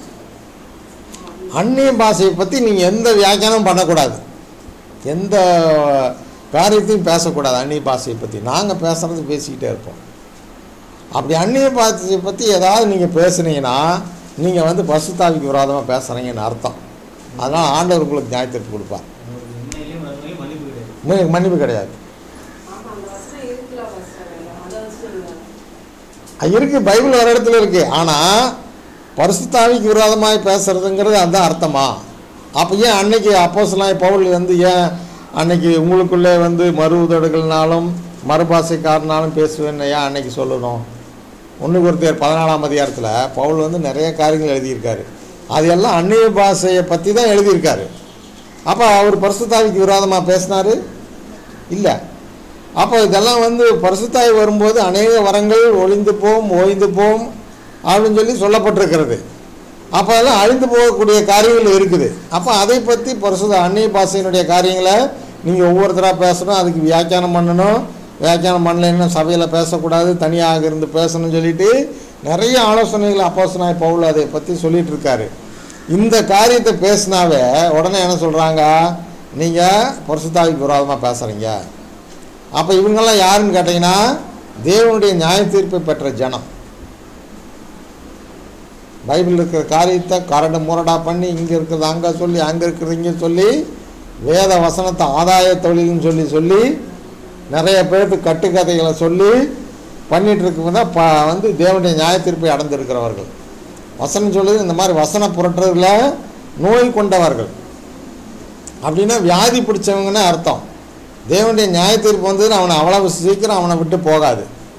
அந்நிய பாஷையை பற்றி நீங்கள் எந்த வியாக்கியானமும் பண்ணக்கூடாது எந்த காரியத்தையும் பேசக்கூடாது அந்நிய பாஷையை பற்றி நாங்கள் பேசுகிறது பேசிக்கிட்டே இருப்போம் அப்படி அந்நிய பாஷையை பற்றி ஏதாவது நீங்கள் பேசுனீங்கன்னா நீங்கள் வந்து பசுத்தாவிக்கு விரோதமாக பேசுகிறீங்கன்னு அர்த்தம் அதனால் ஆண்டவர் உங்களுக்கு நியாயத்திற்கு கொடுப்பார் உங்களுக்கு உண்மையிலேயும் மறுமையிலும் மன்னிப்பு கிடையாது உங்களுக்கு மன்னிப்பு கிடையாது ஆமா அந்த வசனம் இருக்குல்ல வசனம் அதை வச்சு சொல்லுங்க அது இருக்கு பைபிள் ஒரு இடத்துல இருக்கு ஆனால் பரிசுத்தாவிக்கு விரோதமாய் பேசுறதுங்கிறது அதுதான் அர்த்தமா அப்போ ஏன் அன்னைக்கு அப்போஸ்தலனாகிய பவுல் வந்து ஏன் அன்னைக்கு உங்களுக்குள்ளே வந்து மறு உதடுகள்னாலும் மறுபாசைக்காரனாலும் பேசுவேன்னு ஏன் அன்னைக்கு சொல்லணும் ஒன்று ஒருத்தர் பதினாலாம் அதிகாரத்தில் பவுல் வந்து நிறைய காரியங்கள் எழுதியிருக்காரு அது எல்லாம் அந்நிய பாஷையை பற்றி தான் எழுதியிருக்காரு அப்போ அவர் பரிசுத்தாவிக்கு விரோதமாக பேசினாரு இல்லை அப்போ இதெல்லாம் வந்து பரிசுத்தாய் வரும்போது அநேக வரங்கள் ஒளிந்து போம் ஓய்ந்து போம் அப்படின்னு சொல்லி சொல்லப்பட்டிருக்கிறது அப்போ அதெல்லாம் அழிந்து போகக்கூடிய காரியங்கள் இருக்குது அப்போ அதை பற்றி பரிசுத்த அந்நிய பாஷையினுடைய காரியங்களை நீங்கள் ஒவ்வொருத்தராக பேசணும் அதுக்கு வியாக்கியானம் பண்ணணும் வியாக்கியானம் பண்ணலைன்னா சபையில் பேசக்கூடாது தனியாக இருந்து பேசணும்னு சொல்லிட்டு நிறைய ஆலோசனைகள் அப்போசனாய் பவுல் அதை பற்றி சொல்லிட்டு இருக்காரு இந்த காரியத்தை பேசினாவே உடனே என்ன சொல்கிறாங்க நீங்கள் பரிசுத்தாவிக்கு விரோதமாக பேசுகிறீங்க அப்போ இவங்கெல்லாம் யாருன்னு கேட்டிங்கன்னா தேவனுடைய நியாய தீர்ப்பை பெற்ற ஜனம் பைபிள் இருக்கிற காரியத்தை கரடு முரடா பண்ணி இங்கே இருக்கிறது அங்கே சொல்லி அங்கே இருக்கிறது இங்கே சொல்லி வேத வசனத்தை ஆதாய தொழில்னு சொல்லி சொல்லி நிறைய பேருக்கு கட்டுக்கதைகளை சொல்லி பண்ணிட்டு இருக்கும் தான் ப வந்து தேவனுடைய நியாய தீர்ப்பை அடைந்திருக்கிறவர்கள் வசனம் சொல்லுது இந்த மாதிரி வசன புரட்டுறதுல நோய் கொண்டவர்கள் அப்படின்னா வியாதி பிடிச்சவங்கன்னு அர்த்தம் தேவனுடைய நியாய தீர்ப்பு வந்து அவனை அவ்வளவு சீக்கிரம் அவனை விட்டு போகாது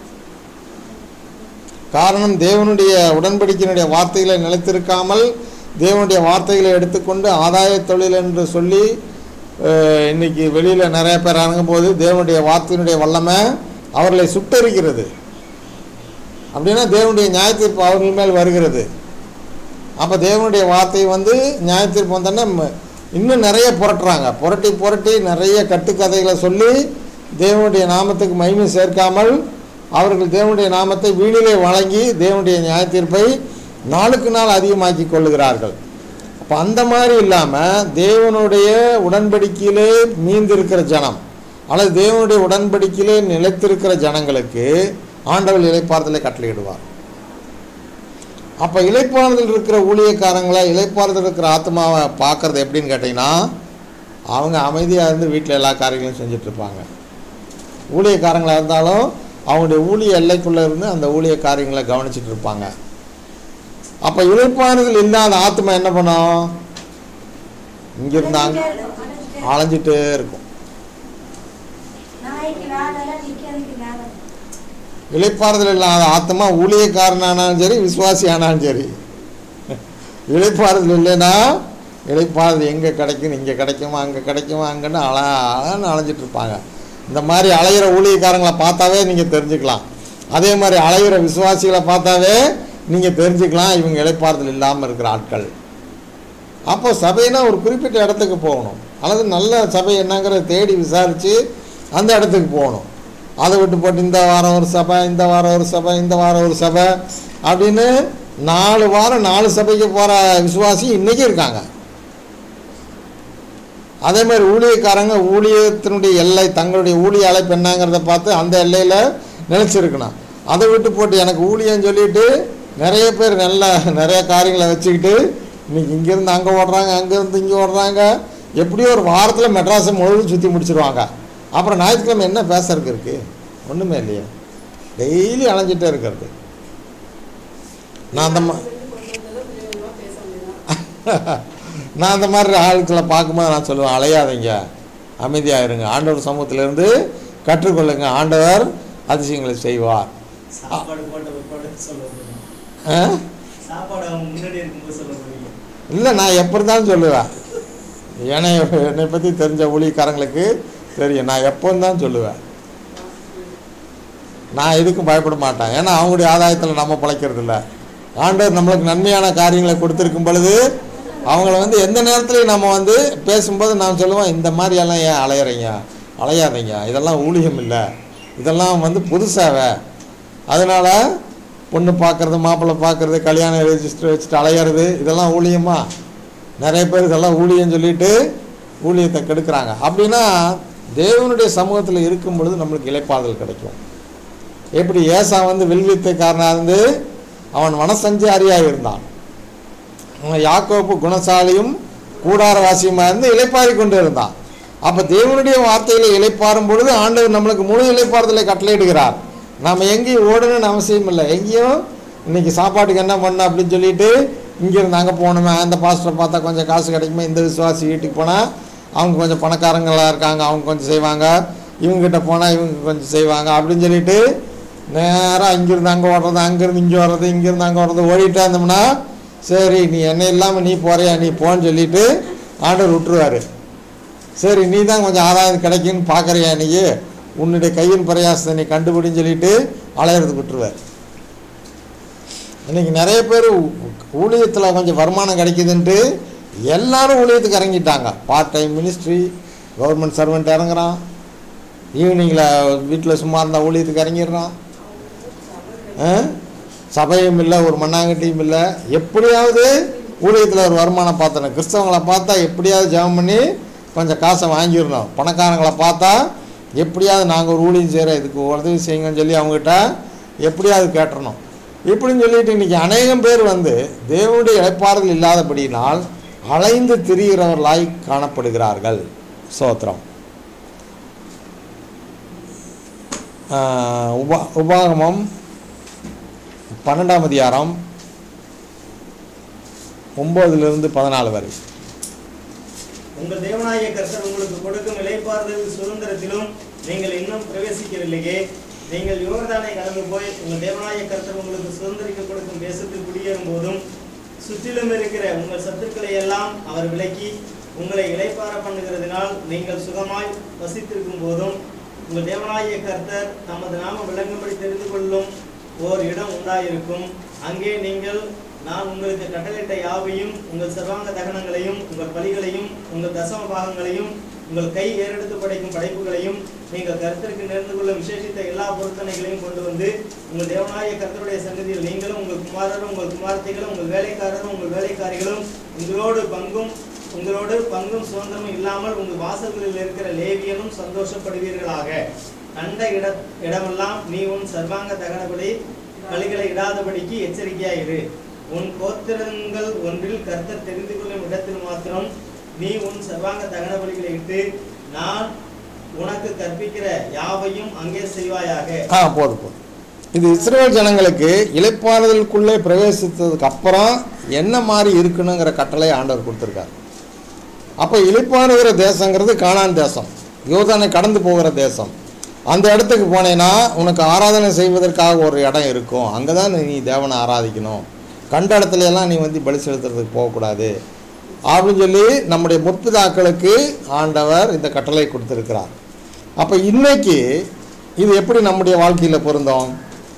காரணம் தேவனுடைய உடன்படிக்கையினுடைய வார்த்தைகளை நிலைத்திருக்காமல் தேவனுடைய வார்த்தைகளை எடுத்துக்கொண்டு ஆதாய தொழில் என்று சொல்லி அஹ், இன்னைக்கு வெளியில் நிறைய பேர் இறங்கும்போது தேவனுடைய வார்த்தையினுடைய வல்லமை அவர்களை சுட்டரிக்கிறது அப்படின்னா தேவனுடைய நியாய தீர்ப்பு அவர்கள் மேல் வருகிறது அப்போ தேவனுடைய வார்த்தை வந்து நியாய தீர்ப்பு வந்தோன்னா ம- இன்னும் நிறைய புரட்டுறாங்க புரட்டி புரட்டி நிறைய கட்டுக்கதைகளை சொல்லி தேவனுடைய நாமத்துக்கு மகிமை சேர்க்காமல் அவர்கள் தேவனுடைய நாமத்தை வீணிலே வழங்கி தேவனுடைய நியாய தீர்ப்பை நாளுக்கு நாள் அதிகமாக்கி கொள்ளுகிறார்கள் அப்போ அந்த மாதிரி இல்லாமல் தேவனுடைய உடன்படிக்கையிலே மீந்திருக்கிற ஜனம் அல்லது தேவனுடைய உடன்படிக்கையிலே நிலைத்திருக்கிற ஜனங்களுக்கு ஆண்டவர் இலைப்பாறுதலை கட்டளையிடுவார் அப்போ இலைப்பாறுதல் இருக்கிற ஊழியக்காரங்களை இலைப்பாறுதல் இருக்கிற ஆத்மாவை பார்க்கறது எப்படின்னு கேட்டிங்கன்னா அவங்க அமைதியாக இருந்து வீட்டில் எல்லா காரியங்களையும் செஞ்சுட்டு இருப்பாங்க ஊழியக்காரங்களாக இருந்தாலும் அவங்களுடைய ஊழிய எல்லைக்குள்ளே இருந்து அந்த ஊழிய காரியங்களை கவனிச்சிட்டு இருப்பாங்க அப்போ இழைப்பாறுதல் இல்லாத ஆத்மா என்ன பண்ணும் இங்கே இருந்தாங்க அலைஞ்சிட்டே இருக்கும் நாய்க்கு வேலை நிக்கிறதுக்கு வேலை இழைப்பாறுதல் இல்லாத ஆத்மா ஊழியக்காரனானாலும் சரி விசுவாசி ஆனாலும் சரி இழைப்பாறுதல் இல்லைன்னா இழைப்பாறுதல் எங்கே கிடைக்கும் இங்கே கிடைக்குமா அங்கே கிடைக்குமா அங்கன்னு அல அலன்னு அலைஞ்சிட்டு இருப்பாங்க இந்த மாதிரி அலையிற ஊழியக்காரங்களை பார்த்தாவே நீங்கள் தெரிஞ்சுக்கலாம் அதே மாதிரி அலையிற விசுவாசிகளை பார்த்தாவே நீங்கள் தெரிஞ்சுக்கலாம் இவங்க இழைப்பாறுதல் இல்லாமல் இருக்கிற ஆட்கள் அப்போ சபைனா ஒரு குறிப்பிட்ட இடத்துக்கு போகணும் அல்லது நல்ல சபை என்னங்கிறத தேடி விசாரித்து அந்த இடத்துக்கு போகணும் அதை விட்டு போட்டு இந்த வாரம் ஒரு சபை இந்த வாரம் ஒரு சபை இந்த வாரம் ஒரு சபை அப்படின்னு நாலு வாரம் நாலு சபைக்கு போகிற விசுவாசி இன்றைக்கி இருக்காங்க அதே மாதிரி ஊழியக்காரங்க ஊழியத்தினுடைய எல்லை தங்களுடைய ஊழிய அழைப்பு என்னங்கிறத பார்த்து அந்த எல்லையில் நினச்சிருக்கணும் அதை விட்டு போட்டு எனக்கு ஊழியன்னு சொல்லிட்டு நிறைய பேர் நல்ல நிறைய காரியங்களை வச்சுக்கிட்டு இன்னைக்கு இங்கேருந்து அங்கே ஓடுறாங்க அங்கேருந்து இங்கே ஓடுறாங்க எப்படியோ ஒரு வாரத்தில் மெட்ராஸை முழுவதும் சுற்றி முடிச்சிருவாங்க அப்புறம் ஞாயிற்றுக்கிழமை என்ன பேசுறதுக்கு இருக்குது ஒன்றுமே இல்லையே டெய்லி அலைஞ்சிட்டே இருக்கிறது நான் அந்த மா பேச முடியும் நான் அந்த மாதிரி ஆட்களை பார்க்கும்போது நான் சொல்லுவேன் அலையாதீங்க அமைதியாக இருங்க ஆண்டவர் சமூகத்திலிருந்து கற்றுக்கொள்ளுங்க ஆண்டவர் அதிசயங்களை செய்வார் சாப்பாடு போட்ட போட்டு சொல்ல முடியும் ஆ? சாப்பாடு அவங்க முன்னாடி இருக்கும்போது சொல்ல முடியும் இல்லை நான் எப்படி தான் சொல்லுவேன் என்னை என்னை பற்றி தெரிஞ்ச ஊழியக்காரங்களுக்கு தெரியும் நான் எப்போ தான் சொல்லுவேன் நான் எதுக்கும் பயப்பட மாட்டேன் ஏன்னா அவங்களுடைய ஆதாயத்தில் நம்ம பிழைக்கிறது இல்லை ஆண்டவர் நம்மளுக்கு நன்மையான காரியங்களை கொடுத்துருக்கும் பொழுது அவங்கள வந்து எந்த நேரத்துலையும் நம்ம வந்து பேசும்போது நான் சொல்லுவேன் இந்த மாதிரி எல்லாம் ஏன் அலையிறீங்க அலையாதீங்க இதெல்லாம் ஊழியம் இல்லை இதெல்லாம் வந்து புது சேவை அதனால் பொண்ணு பார்க்குறது மாப்பிள்ளை பார்க்குறது கல்யாண ரெஜிஸ்டர் வச்சுட்டு அலையிறது இதெல்லாம் ஊழியமா நிறைய பேர் இதெல்லாம் ஊழியம் சொல்லிட்டு ஊழியத்தை கெடுக்கிறாங்க அப்படின்னா தேவனுடைய சமூகத்தில் இருக்கும் பொழுது நம்மளுக்கு இலைப்பாதல் கிடைக்கும் எப்படி ஏசா வந்து வில்வித்தைக்காரனாக இருந்து அவன் வனசஞ்சாரியாக இருந்தான் அவன் யாக்கோப்பு குணசாலியும் கூடாரவாசியுமாக இருந்து இலைப்பாரி கொண்டு இருந்தான் அப்போ தேவனுடைய வார்த்தையில இலைப்பாரும் பொழுது ஆண்டவர் நம்மளுக்கு முழு இலைப்பாறுதலை கட்டளையிடுகிறார் நாம் எங்கேயும் ஓடணும்னு அவசியம் இல்லை எங்கேயும் இன்னைக்கு சாப்பாட்டுக்கு என்ன பண்ண அப்படின்னு சொல்லிட்டு இங்கேருந்து அங்கே போகணுமே அந்த பாஸ்டரை பார்த்தா கொஞ்சம் காசு கிடைக்குமே இந்த விசுவாசி வீட்டுக்கு போனால் அவங்க கொஞ்சம் பணக்காரங்களாக இருக்காங்க அவங்க கொஞ்சம் செய்வாங்க இவங்ககிட்ட போனால் இவங்க கொஞ்சம் செய்வாங்க அப்படின்னு சொல்லிட்டு நேராக இங்கேருந்து அங்கே ஓடுறது அங்கேருந்து இங்கே வர்றது இங்கேருந்து அங்கே வர்றது ஓடிட்டே இருந்தோம்னா சரி நீ என்ன இல்லாமல் நீ போறியா நீ போன்னு சொல்லிட்டு ஆண்டவர் விட்டுருவாரு சரி நீ தான் கொஞ்சம் ஆதாயம் கிடைக்குன்னு பார்க்குறியா நீ உன்னுடைய கையின் பிரயாசத்தை நீ கண்டுபிடின்னு சொல்லிட்டு அலையிறதுக்கு விட்டுருவார் இன்னைக்கு நிறைய பேர் ஊழியத்தில் கொஞ்சம் வருமானம் கிடைக்குதுன்ட்டு எல்லாரும் ஊழியத்துக்கு இறங்கிட்டாங்க part time ministry government servant இறங்குறான் ஈவினிங்கில் வீட்டில் சும்மா இருந்தால் ஊழியத்துக்கு இறங்கிடுறான் ஆ? சபையும் இல்லை ஒரு மண்ணாங்கட்டியும் இல்லை எப்படியாவது ஊழியத்தில் ஒரு வருமானம் பார்த்தணும் கிறிஸ்தவங்களை பார்த்தா எப்படியாவது ஜெபம் பண்ணி கொஞ்சம் காசை வாங்கிடணும் பணக்காரங்களை பார்த்தா எப்படியாவது நாங்கள் ஒரு ஊழியம் செய்கிறோம் இதுக்கு உதவி செய்யுங்கன்னு சொல்லி அவங்ககிட்ட எப்படியாவது கேட்டுறணும் இப்படின்னு சொல்லிட்டு இன்றைக்கி அநேகம் பேர் வந்து தேவனுடைய இழைப்பாறுதல் இல்லாதபடியினால் அலைந்து திரிகிறவர்களாய் காணப்படுகிறார்கள் சோத்திரம் ஆஹ் உபா உபாகமம் பன்னெண்டாம் அதிகாரம் ஒம்போதுலேருந்து பதினாலு வரை உங்கள் தேவனாகிய கர்த்தர் உங்களுக்கு கொடுக்கும் இளைப்பாறுதல் சுதந்திரத்திலும் நீங்கள் இன்னும் பிரவேசிக்கவில்லையே நீங்கள் யோர்தானை கடந்து போய் உங்கள் தேவனாகிய கர்த்தர் உங்களுக்கு சுதந்திரிக்க கொடுக்கும் தேசத்தில் குடியேறும் போதும் சுற்றிலும் இருக்கிற உங்கள் சத்துக்களை எல்லாம் அவர் விலக்கி உங்களை இளைப்பாற பண்ணுகிறதினால் நீங்கள் சுகமாய் வசித்திருக்கும் போதும் உங்கள் தேவனாகிய கர்த்தர் தமது நாமம் விளங்கும்படி தெரிந்து கொள்ளும் ஓர் இடம் உண்டாயிருக்கும் அங்கே நீங்கள் நான் உங்களுக்கு கட்டளையிட்ட யாவையும் உங்கள் சர்வாங்க தகனங்களையும் உங்கள் பலிகளையும் உங்கள் தசம பாகங்களையும் உங்கள் கை ஏறெடுத்து படைக்கும் படைப்புகளையும் நீங்கள் கர்த்தருக்கு நேர்ந்து கொள்ளும் விசேஷித்த எல்லா பொருத்தனைகளையும் கொண்டு வந்து உங்கள் தேவனாய கர்த்தருடைய சன்னதியில் நீங்களும் உங்கள் குமாரரும் உங்கள் குமார்த்திகளும் உங்கள் வேலைக்காரரும் உங்கள் வேலைக்காரிகளும் உங்களோடு பங்கும் உங்களோடு பங்கும் சுதந்திரமும் இல்லாமல் உங்கள் வாசல்களில் இருக்கிற லேவியனும் சந்தோஷப்படுவீர்களாக கண்ட இட இடமெல்லாம் நீ உன் சர்வாங்க தகனபடி பலிகளை இடாதபடிக்கு எச்சரிக்கையாயிரு உன் கோத்திரங்கள் ஒன்றில் கர்த்தர் தெரிந்து கொள்ளும் இடத்தில் மாத்திரம் நீ உன் சர்வாங்க தகன பலிகளை இட்டு நான் உனக்கு கற்பிக்கிற யாவையும் அங்கே செய்வாயாக ஆ போதும் போதும் இது இஸ்ரேல் ஜனங்களுக்கு இளைப்பாறுதலுக்குள்ளே பிரவேசித்ததுக்கு அப்புறம் என்ன மாதிரி இருக்கணுங்கிற கட்டளை ஆண்டவர் கொடுத்துருக்கார் அப்போ இளைப்பாறுகிற தேசங்கிறது கானான் தேசம் யோதானை கடந்து போகிற தேசம் அந்த இடத்துக்கு போனேன்னா உனக்கு ஆராதனை செய்வதற்காக ஒரு இடம் இருக்கும் அங்கே தான் நீ தேவனை ஆராதிக்கணும் கண்ட இடத்துல எல்லாம் நீ வந்து பலி செலுத்துறதுக்கு போகக்கூடாது அப்படின்னு சொல்லி நம்முடைய முற்பிதாக்களுக்கு ஆண்டவர் இந்த கட்டளை கொடுத்துருக்கிறார் அப்போ இன்னைக்கு இது எப்படி நம்முடைய வாழ்க்கையில் பொருந்தும்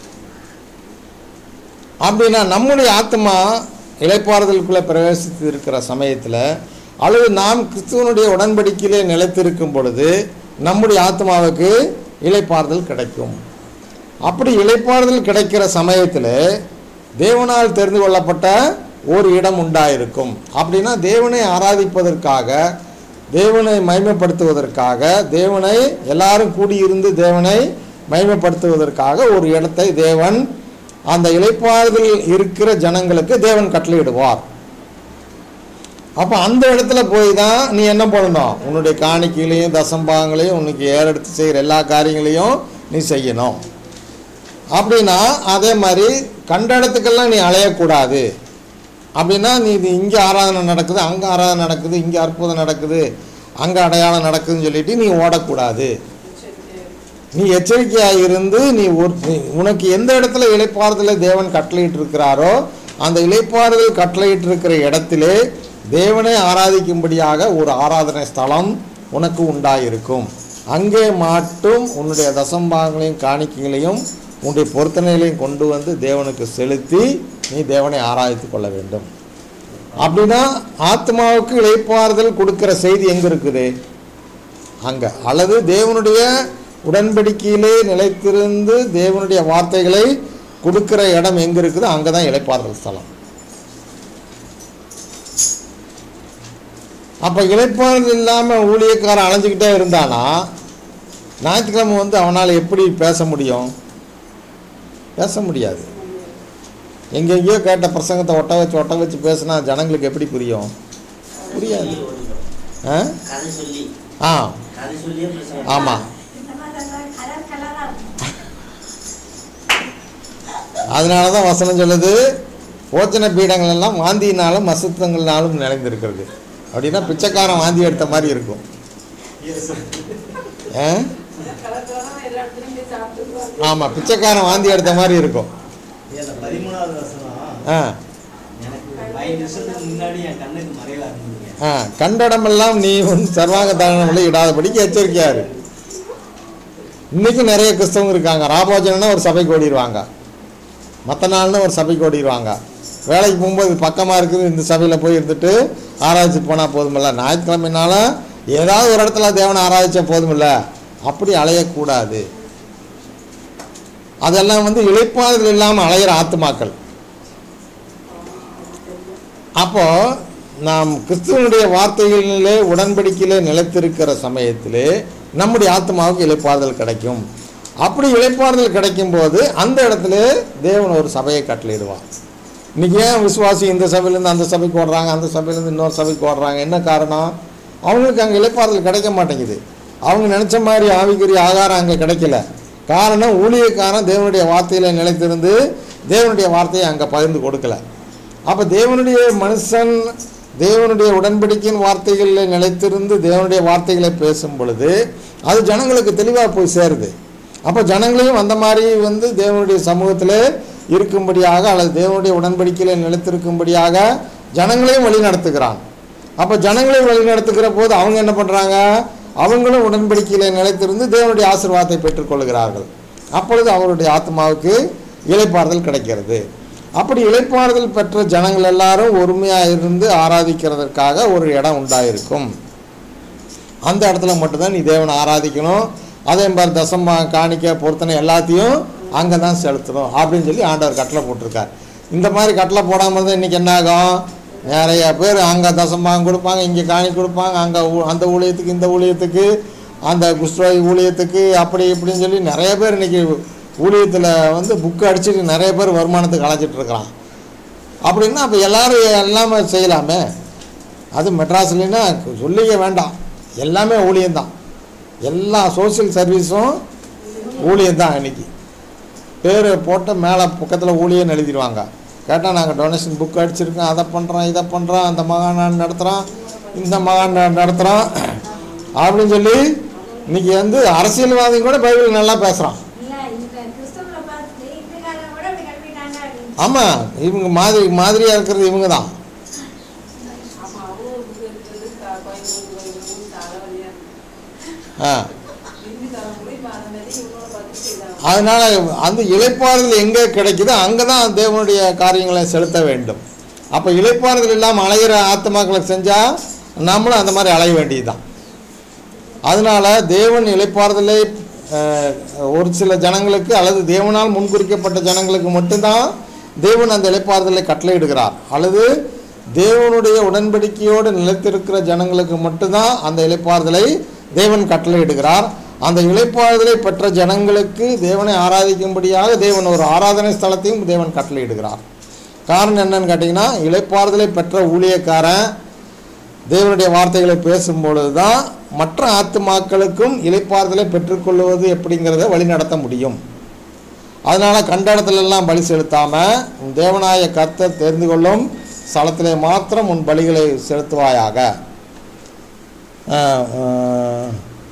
அப்படின்னா நம்முடைய ஆத்மா இளைப்பாறுதலுக்குள்ளே பிரவேசித்து இருக்கிற சமயத்தில் அல்லது நாம் கிறிஸ்துவனுடைய உடன்படிக்கையிலே நிலைத்திருக்கும் பொழுது நம்முடைய ஆத்மாவுக்கு இளைப்பாறுதல் கிடைக்கும் அப்படி இளைப்பாறுதல் கிடைக்கிற சமயத்தில் தேவனால் தெரிந்து கொள்ளப்பட்ட ஒரு இடம் உண்டாயிருக்கும் அப்படின்னா தேவனை ஆராதிப்பதற்காக தேவனை மகிமைப்படுத்துவதற்காக தேவனை எல்லாரும் கூடியிருந்து தேவனை மகிமைப்படுத்துவதற்காக ஒரு இடத்தை தேவன் அந்த இளைப்பாறுதல் இருக்கிற ஜனங்களுக்கு தேவன் கட்டளையிடுவார் அப்போ அந்த இடத்துல போய் தான் நீ என்ன பண்ணணும் உன்னுடைய காணிக்கைகளையும் தசம்பாகங்களையும் உனக்கு ஏறெடுத்து செய்கிற எல்லா காரியங்களையும் நீ செய்யணும் அப்படின்னா அதே மாதிரி கண்ட இடத்துக்கெல்லாம் நீ அலையக்கூடாது அப்படின்னா நீ இது இங்கே ஆராதனை நடக்குது அங்கே ஆராதனை நடக்குது இங்கே அற்புதம் நடக்குது அங்கே அடையாளம் நடக்குதுன்னு சொல்லிட்டு நீ ஓடக்கூடாது நீ எச்சரிக்கையாக இருந்து நீ ஒரு நீ- உனக்கு எந்த இடத்துல இளைப்பாறுதலை தேவன் கட்டளையிட்டு இருக்கிறாரோ அந்த இளைப்பாறுதல் கட்டளையிட்டு இருக்கிற இடத்திலே தேவனை ஆராதிக்கும்படியாக ஒரு ஆராதனை ஸ்தலம் உனக்கு உண்டாயிருக்கும் அங்கே மட்டும் உன்னுடைய தசம்பாகங்களையும் காணிக்கைகளையும் உன்னுடைய பொருத்தனைகளையும் கொண்டு வந்து தேவனுக்கு செலுத்தி நீ தேவனை ஆராதித்து கொள்ள வேண்டும் அப்படின்னா ஆத்மாவுக்கு இளைப்பாறுதல் கொடுக்கிற செய்தி எங்கே இருக்குது அங்கே அல்லது தேவனுடைய உடன்படிக்கையிலே நிலைத்திருந்து தேவனுடைய வார்த்தைகளை கொடுக்கிற இடம் எங்கே இருக்குதோ அங்கே தான் இளைப்பாறுதல் ஸ்தலம் அப்போ இளைப்பாறுதல் இல்லாமல் ஊழியக்காரன் அலைஞ்சிக்கிட்டே இருந்தானா ஞாயிற்றுக்கிழமை வந்து அவனால் எப்படி பேச முடியும் பேச முடியாது எங்கெங்கேயோ கேட்ட பிரசங்கத்தை ஒட்ட வச்சு ஒட்ட வச்சு பேசினா ஜனங்களுக்கு எப்படி புரியும் புரியாது. சொல்லி ஓடிடும். ஆ கதை சொல்லி ஆ கதை சொல்லியே பிரசங்கம். ஆமாம் இந்த மாதிரி எல்லாம் கலர் கலரா இருக்கும் அதனால தான் வசனம் சொல்லுது போச்சன பீடங்கள் எல்லாம் வாந்தியினாலும் அசுத்தங்கள்னாலும் நிறைந்திருக்கிறது அப்படின்னா பிச்சைக்காரன் வாந்தி எடுத்த மாதிரி இருக்கும் ஆ கலக்கலாம் எல்லா இடத்துலையும் போய் சாப்பிட்டு ஆமாம் பிச்சைக்காரன் வாந்தி எடுத்த மாதிரி இருக்கும் இந்த பதிமூணாவது வசனம் ஆ எனக்கு ஒரு பதினஞ்சு வருஷத்துக்கு முன்னாடி என் கண்ணுக்கு மறைவா இருந்ததுங்க ஆ கண்டடமெல்லாம் நீ உன் சர்வாங்க தானங்களை இடாதபடிக்கு எச்சரிக்கையாரு இன்னைக்கு நிறைய கிறிஸ்தவங்க இருக்காங்க ராபோஜனா ஒரு சபைக்கு ஓடிடுவாங்க மற்ற நாள்னு ஒரு சபைக்கு ஓடிடுவாங்க வேலைக்கு போகும்போது இது பக்கமாக இருக்குது இந்த சபையில் போய் இருந்துட்டு ஆராய்ச்சிட்டு போனால் போதுமில்ல ஞாயிற்றுக்கிழமைனால ஏதாவது ஒரு இடத்துல தேவனை ஆராய்ச்சா போதுமில்ல அப்படி அலையக்கூடாது அதெல்லாம் வந்து இழைப்பாறுதல் இல்லாமல் அலையிற ஆத்துமாக்கள் அப்போ நாம் கிறிஸ்துவனுடைய வார்த்தைகளிலே உடன்படிக்கையிலே நிலைத்திருக்கிற சமயத்திலே நம்முடைய ஆத்மாவுக்கு இழைப்பாறுதல் கிடைக்கும் அப்படி இழைப்பாறுதல் கிடைக்கும் போது அந்த இடத்துல தேவன் ஒரு சபையை கட்டளையிடுவார் இன்னைக்கு ஏன் விசுவாசி இந்த சபையிலேருந்து அந்த சபைக்கு ஓடுறாங்க அந்த சபையிலேருந்து இன்னொரு சபைக்கு ஓடுறாங்க என்ன காரணம் அவங்களுக்கு அங்கே இழைப்பாறுதல் கிடைக்க மாட்டேங்குது அவங்க நினச்ச மாதிரி ஆவிக்குரிய ஆகாரம் அங்கே கிடைக்கல காரணம் ஊழியக்காரன் தேவனுடைய வார்த்தையில் நிலைத்திருந்து தேவனுடைய வார்த்தையை அங்கே பகிர்ந்து கொடுக்கல அப்போ தேவனுடைய மனுஷன் தேவனுடைய உடன்படிக்கையின் வார்த்தைகளில் நிலைத்திருந்து தேவனுடைய வார்த்தைகளை பேசும் பொழுது அது ஜனங்களுக்கு தெளிவாக போய் சேருது அப்போ ஜனங்களையும் அந்த மாதிரி வந்து தேவனுடைய சமூகத்தில் இருக்கும்படியாக அல்லது தேவனுடைய உடன்படிக்கையில் நிலைத்திருக்கும்படியாக ஜனங்களையும் வழி நடத்துகிறான் அப்போ ஜனங்களையும் வழி நடத்துகிற போது அவங்க என்ன பண்ணுறாங்க அவங்களும் உடன்படிக்கையில் நிலைத்திருந்து தேவனுடைய ஆசீர்வாதத்தை பெற்றுக்கொள்கிறார்கள் அப்பொழுது அவருடைய ஆத்மாவுக்கு இளைப்பாறுதல் கிடைக்கிறது அப்படி இளைப்பாறுதல் பெற்ற ஜனங்கள் எல்லாரும் ஒருமையாக இருந்து ஆராதிக்கிறதற்காக ஒரு இடம் உண்டாயிருக்கும் அந்த இடத்துல மட்டும்தான் நீ தேவனை ஆராதிக்கணும் அதே மாதிரி தசமா காணிக்க பொருத்தனை எல்லாத்தையும் அங்கே தான் செலுத்தணும் அப்படின்னு சொல்லி ஆண்டவர் கட்டளை போட்டிருக்கார் இந்த மாதிரி கட்டளை போடாமல் இருந்தால் இன்றைக்கி என்ன ஆகும் நிறைய பேர் அங்கே தசமாகம் கொடுப்பாங்க இங்கே காணி கொடுப்பாங்க அங்கே அந்த ஊழியத்துக்கு இந்த ஊழியத்துக்கு அந்த குஸ்ரோய் ஊழியத்துக்கு அப்படி இப்படின்னு சொல்லி நிறைய பேர் இன்றைக்கி ஊழியத்தில் வந்து புக்கு அடிச்சுட்டு நிறைய பேர் வருமானத்துக்கு அழைச்சிட்டு இருக்கிறான் அப்படின்னா அப்போ எல்லாரும் எல்லாமே செய்யலாமே அது மெட்ராஸ்லன்னா சொல்லிக்க வேண்டாம் எல்லாமே ஊழியம்தான் எல்லா சோஷியல் சர்வீஸும் ஊழியம்தான் இன்னைக்கு பேர் போட்டு மேலே பக்கத்தில் ஊழியன்னு எழுதிடுவாங்க கேட்டால் நாங்கள் டொனேஷன் புக் அடிச்சிருக்கோம் அதை பண்ணுறோம் இதை பண்ணுறோம் அந்த மகாநாடு நடத்துகிறோம் இந்த மகாநாடு நடத்துகிறோம் அப்படின்னு சொல்லி இன்னைக்கு வந்து அரசியல்வாதி கூட பைபிள் நல்லா பேசுகிறான் இல்ல இந்த கிறிஸ்தவங்களை பார்த்து இந்துக்காரங்க கூட இப்படி கிளம்பிட்டாங்க அப்படின்னு ஆமாம் இவங்க மாதிரி மாதிரியாக இருக்கிறது இவங்க தான் ஆமா அவங்க இருக்கிறது க- கோயம்புத்தூர் கோயம்புத்தூர் தலைவலியா ஆ இந்துக்காரங்களும் இப்ப அந்த மாதிரி இவங்களோட பார்த்து செய்தாங்க அதனால் அந்த இளைப்பாறுதல் எங்கே கிடைக்குதோ அங்கே தான் தேவனுடைய காரியங்களை செலுத்த வேண்டும் அப்போ இளைப்பாறுதல் இல்லாமல் அலைகிற ஆத்மாக்களை செஞ்சால் நம்மளும் அந்த மாதிரி அலைய வேண்டியதுதான் அதனால் தேவன் இளைப்பாறுதலை அஹ், ஒரு சில ஜனங்களுக்கு அல்லது தேவனால் முன்குறிக்கப்பட்ட ஜனங்களுக்கு மட்டும்தான் தேவன் அந்த இளைப்பாறுதலை கட்டளையிடுகிறார் அல்லது தேவனுடைய உடன்படிக்கையோடு நிலைத்திருக்கிற ஜனங்களுக்கு மட்டும்தான் அந்த இளைப்பாறுதலை தேவன் கட்டளையிடுகிறார் அந்த இளைப்பாறுதலை பெற்ற ஜனங்களுக்கு தேவனை ஆராதிக்கும்படியாக தேவன் ஒரு ஆராதனை ஸ்தலத்தையும் தேவன் கட்டளையிடுகிறார் காரணம் என்னன்னு கேட்டிங்கன்னா இளைப்பாறுதலை பெற்ற ஊழியக்காரன் தேவனுடைய வார்த்தைகளை பேசும்பொழுது தான் மற்ற ஆத்துமாக்களுக்கும் இளைப்பாறுதலை பெற்றுக்கொள்வது எப்படிங்கிறத வழிநடத்த முடியும் அதனால் கண்ட இடத்துல எல்லாம் பலி செலுத்தாமல் உன் தேவனாய கர்த்தர் தெரிந்து கொள்ளும் ஸ்தலத்திலே மாத்திரம் உன் பலிகளை செலுத்துவாயாக ஆஹ், ஆஹ்,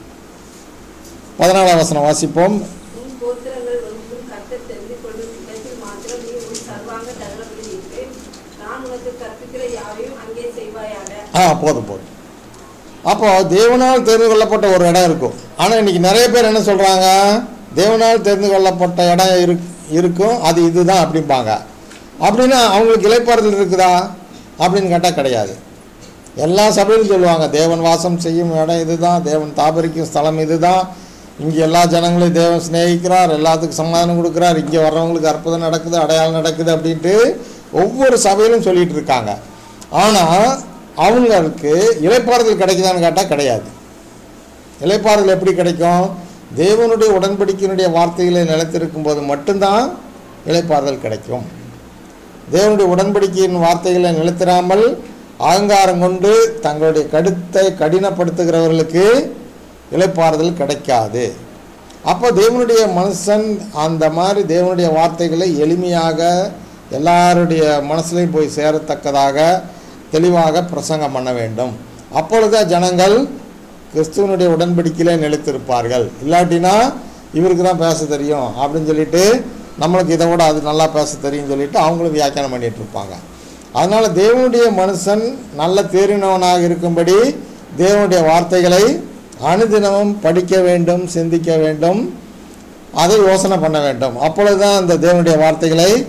பதினாலாம் வசனம் வாசிப்போம் உன் கோத்திரங்கள் ஒன்றும் கர்த்தர் தெரிந்து கொள்ளும் இடத்தில் மாத்திரம் நீ உன் சர்வாங்க தகவல்களை இட்டு நான் உனக்கு கற்பிக்கிற யாவையும் அங்கே செய்வாயாக ஆ போதும் போதும் அப்போ தேவனால் தெரிந்து கொள்ளப்பட்ட ஒரு இடம் இருக்கும் ஆனால் இன்னைக்கு நிறைய பேர் என்ன சொல்கிறாங்க தேவனால் தெரிந்து கொள்ளப்பட்ட இடம் இரு இருக்கும் அது இதுதான் அப்படிம்பாங்க அப்படின்னா அவங்களுக்கு இலைப்பாறுதல் இருக்குதா அப்படின்னு கேட்டால் கிடையாது எல்லா சபையிலும் சொல்லுவாங்க தேவன் வாசம் செய்யும் இடம் இதுதான் தேவன் தாபரிக்கும் ஸ்தலம் இதுதான் இங்கே எல்லா ஜனங்களையும் தேவன் சிநேகிக்கிறார் எல்லாத்துக்கும் சமாதானம் கொடுக்குறார் இங்கே வர்றவங்களுக்கு அற்புதம் நடக்குது அடையாளம் நடக்குது அப்படின்ட்டு ஒவ்வொரு சபையிலும் சொல்லிட்டு இருக்காங்க ஆனால் அவங்களுக்கு இலைப்பாறுதல் கிடைக்குதான்னு கேட்டால் கிடையாது இலைப்பாறுதல் எப்படி கிடைக்கும் தேவனுடைய உடன்படிக்கையினுடைய வார்த்தைகளை நிலைத்திருக்கும் போது மட்டும்தான் இலைப்பாறுதல் கிடைக்கும் தேவனுடைய உடன்படிக்கையின் வார்த்தைகளை நிலைத்திராமல் அகங்காரம் கொண்டு தங்களுடைய கடுத்தை கடினப்படுத்துகிறவர்களுக்கு இலைப்பாறுதல் கிடைக்காது அப்போ தேவனுடைய மனுஷன் அந்த மாதிரி தேவனுடைய வார்த்தைகளை எளிமையாக எல்லாருடைய மனசுலையும் போய் சேரத்தக்கதாக தெளிவாக பிரசங்கம் பண்ண வேண்டும் அப்பொழுது ஜனங்கள் கிறிஸ்துவனுடைய உடன்படிக்கையிலே நிலைத்திருப்பார்கள் இல்லாட்டினா இவருக்கு தான் பேச தெரியும் அப்படின்னு சொல்லிட்டு நம்மளுக்கு இதை விட அது நல்லா பேச தெரியும்னு சொல்லிட்டு அவங்களும் வியாக்கியானம் பண்ணிட்டு இருப்பாங்க அதனால் தேவனுடைய மனுஷன் நல்ல தேறினவனாக இருக்கும்படி தேவனுடைய வார்த்தைகளை அனுதினமும் படிக்க வேண்டும் சிந்திக்க வேண்டும் அதை யோசனை பண்ண வேண்டும் அப்பொழுது தான் அந்த தேவனுடைய வார்த்தைகளை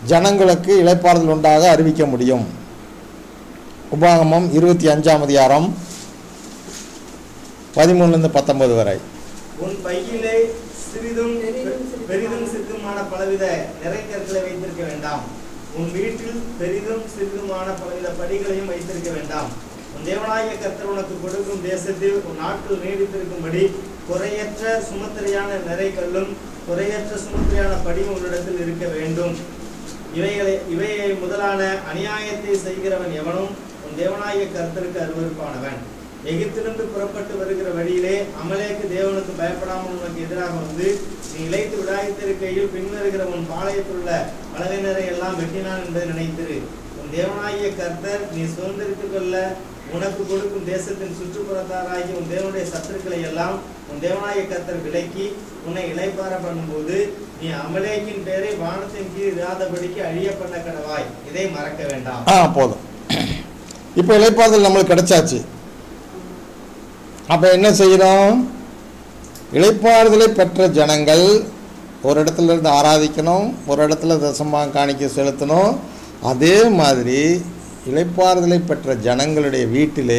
ஜனங்களுக்கு இளைப்பாறுதல் உண்டாக அறிவிக்க முடியும் உபாகமம் இருபத்தி அஞ்சாம் அதிகாரம் பதிமூணுலேருந்து பத்தொன்பது வரை உன் பையிலே சிறிதும் பெரிதும் சிறிதுமான- பெரிதும் சிறிதுமான பலவித நிறைக்கற்களை வைத்திருக்க வேண்டாம் உன் வீட்டில் பெரிதும் சிறிதுமான பலவித படிகளையும் வைத்திருக்க வேண்டாம் உன் தேவனாகிய கர்த்தர் உனக்கு கொடுக்கும் தேசத்தில் உன் நாட்கள் நீடித்திருக்கும்படி குறையற்ற சுமத்திரையான நிறைக்கல்லும் குறையற்ற சுமத்திரையான படியும் உன்னிடத்தில் இருக்க வேண்டும் இவைகளை இவையை முதலான அநியாயத்தை செய்கிறவன் எவனும் உன் தேவனாகிய கர்த்தருக்கு அருவருப்பானவன் எகிப்திலிருந்து புறப்பட்டு வருகிற வழியிலே அமலேக்கு தேவனுக்கு பயப்படாமல் உனக்கு எதிராக வந்து நீ இழைத்து விடாய்த்திருக்கையில் பின்வருகிற உன் பாளையத்தில் உள்ள பலவினரை எல்லாம் வெட்டினான் என்பதை நினைத்திரு உன் தேவனாகிய கர்த்தர் நீ சுதந்திரித்துக் கொள்ள உனக்கு கொடுக்கும் தேசத்தின் சுற்றுப்புறத்தாராகி உன் தேவனுடைய சத்துருக்களை எல்லாம் உன் தேவனாகிய கர்த்தர் விலக்கி உன்னை இளைப்பார பண்ணும்போது நீ அமலேக்கின் பேரை வானத்தின் கீழ் இராதபடிக்கு அழிய பண்ண கடவாய் இதை மறக்க வேண்டாம் ஆ போதும் இப்போ இளைப்பாறுதல் நம்மளுக்கு கிடைச்சாச்சு அப்போ என்ன செய்யணும் இளைப்பாறுதலை பெற்ற ஜனங்கள் ஒரு இடத்துல இருந்து ஆராதிக்கணும் ஒரு இடத்துல தசமாக காணிக்க செலுத்தணும் அதே மாதிரி இளைப்பாறுதலை பெற்ற ஜனங்களுடைய வீட்டிலே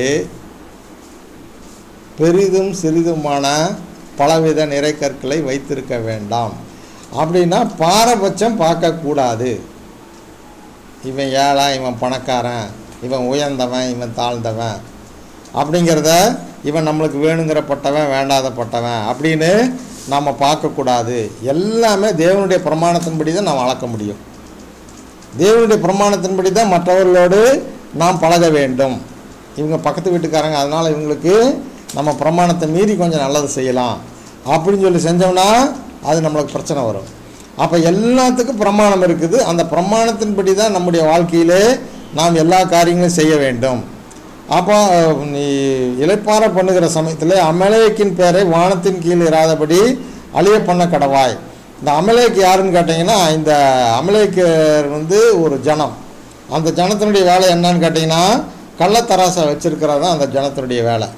பெரிதும் சிறிதுமான பலவித நிறைக்கற்களை வைத்திருக்க வேண்டாம் அப்படின்னா பாரபட்சம் பார்க்கக்கூடாது இவன் ஏழை இவன் பணக்காரன் இவன் உயர்ந்தவன் இவன் தாழ்ந்தவன் அப்படிங்கிறத இவன் நம்மளுக்கு வேணுங்கிறப்பட்டவன் வேண்டாதப்பட்டவன் அப்படின்னு நம்ம பார்க்கக்கூடாது எல்லாமே தேவனுடைய பிரமாணத்தின்படி தான் நாம் அளக்க முடியும் தேவனுடைய பிரமாணத்தின்படி தான் மற்றவர்களோடு நாம் பழக வேண்டும் இவங்க பக்கத்து வீட்டுக்காரங்க அதனால் இவங்களுக்கு நம்ம பிரமாணத்தை மீறி கொஞ்சம் நல்லது செய்யலாம் அப்படின்னு சொல்லி செஞ்சோம்னா அது நம்மளுக்கு பிரச்சனை வரும் அப்போ எல்லாத்துக்கும் பிரமாணம் இருக்குது அந்த பிரமாணத்தின்படி தான் நம்முடைய வாழ்க்கையிலே நாம் எல்லா காரியங்களும் செய்ய வேண்டும் அப்போ அஹ், நீ இளைப்பாற பண்ணுகிற சமயத்தில் அமலேக்கின் பேரை வானத்தின் கீழ் இராதபடி அழிய பண்ண கடவாய் இந்த அமலேக்கு யாருன்னு கேட்டிங்கன்னா இந்த அமலேக்கர் வந்து ஒரு ஜனம் அந்த ஜனத்தினுடைய வேலை என்னன்னு கேட்டிங்கன்னா கள்ளத்தராசை வச்சிருக்கிறது தான் அந்த ஜனத்தினுடைய வேலை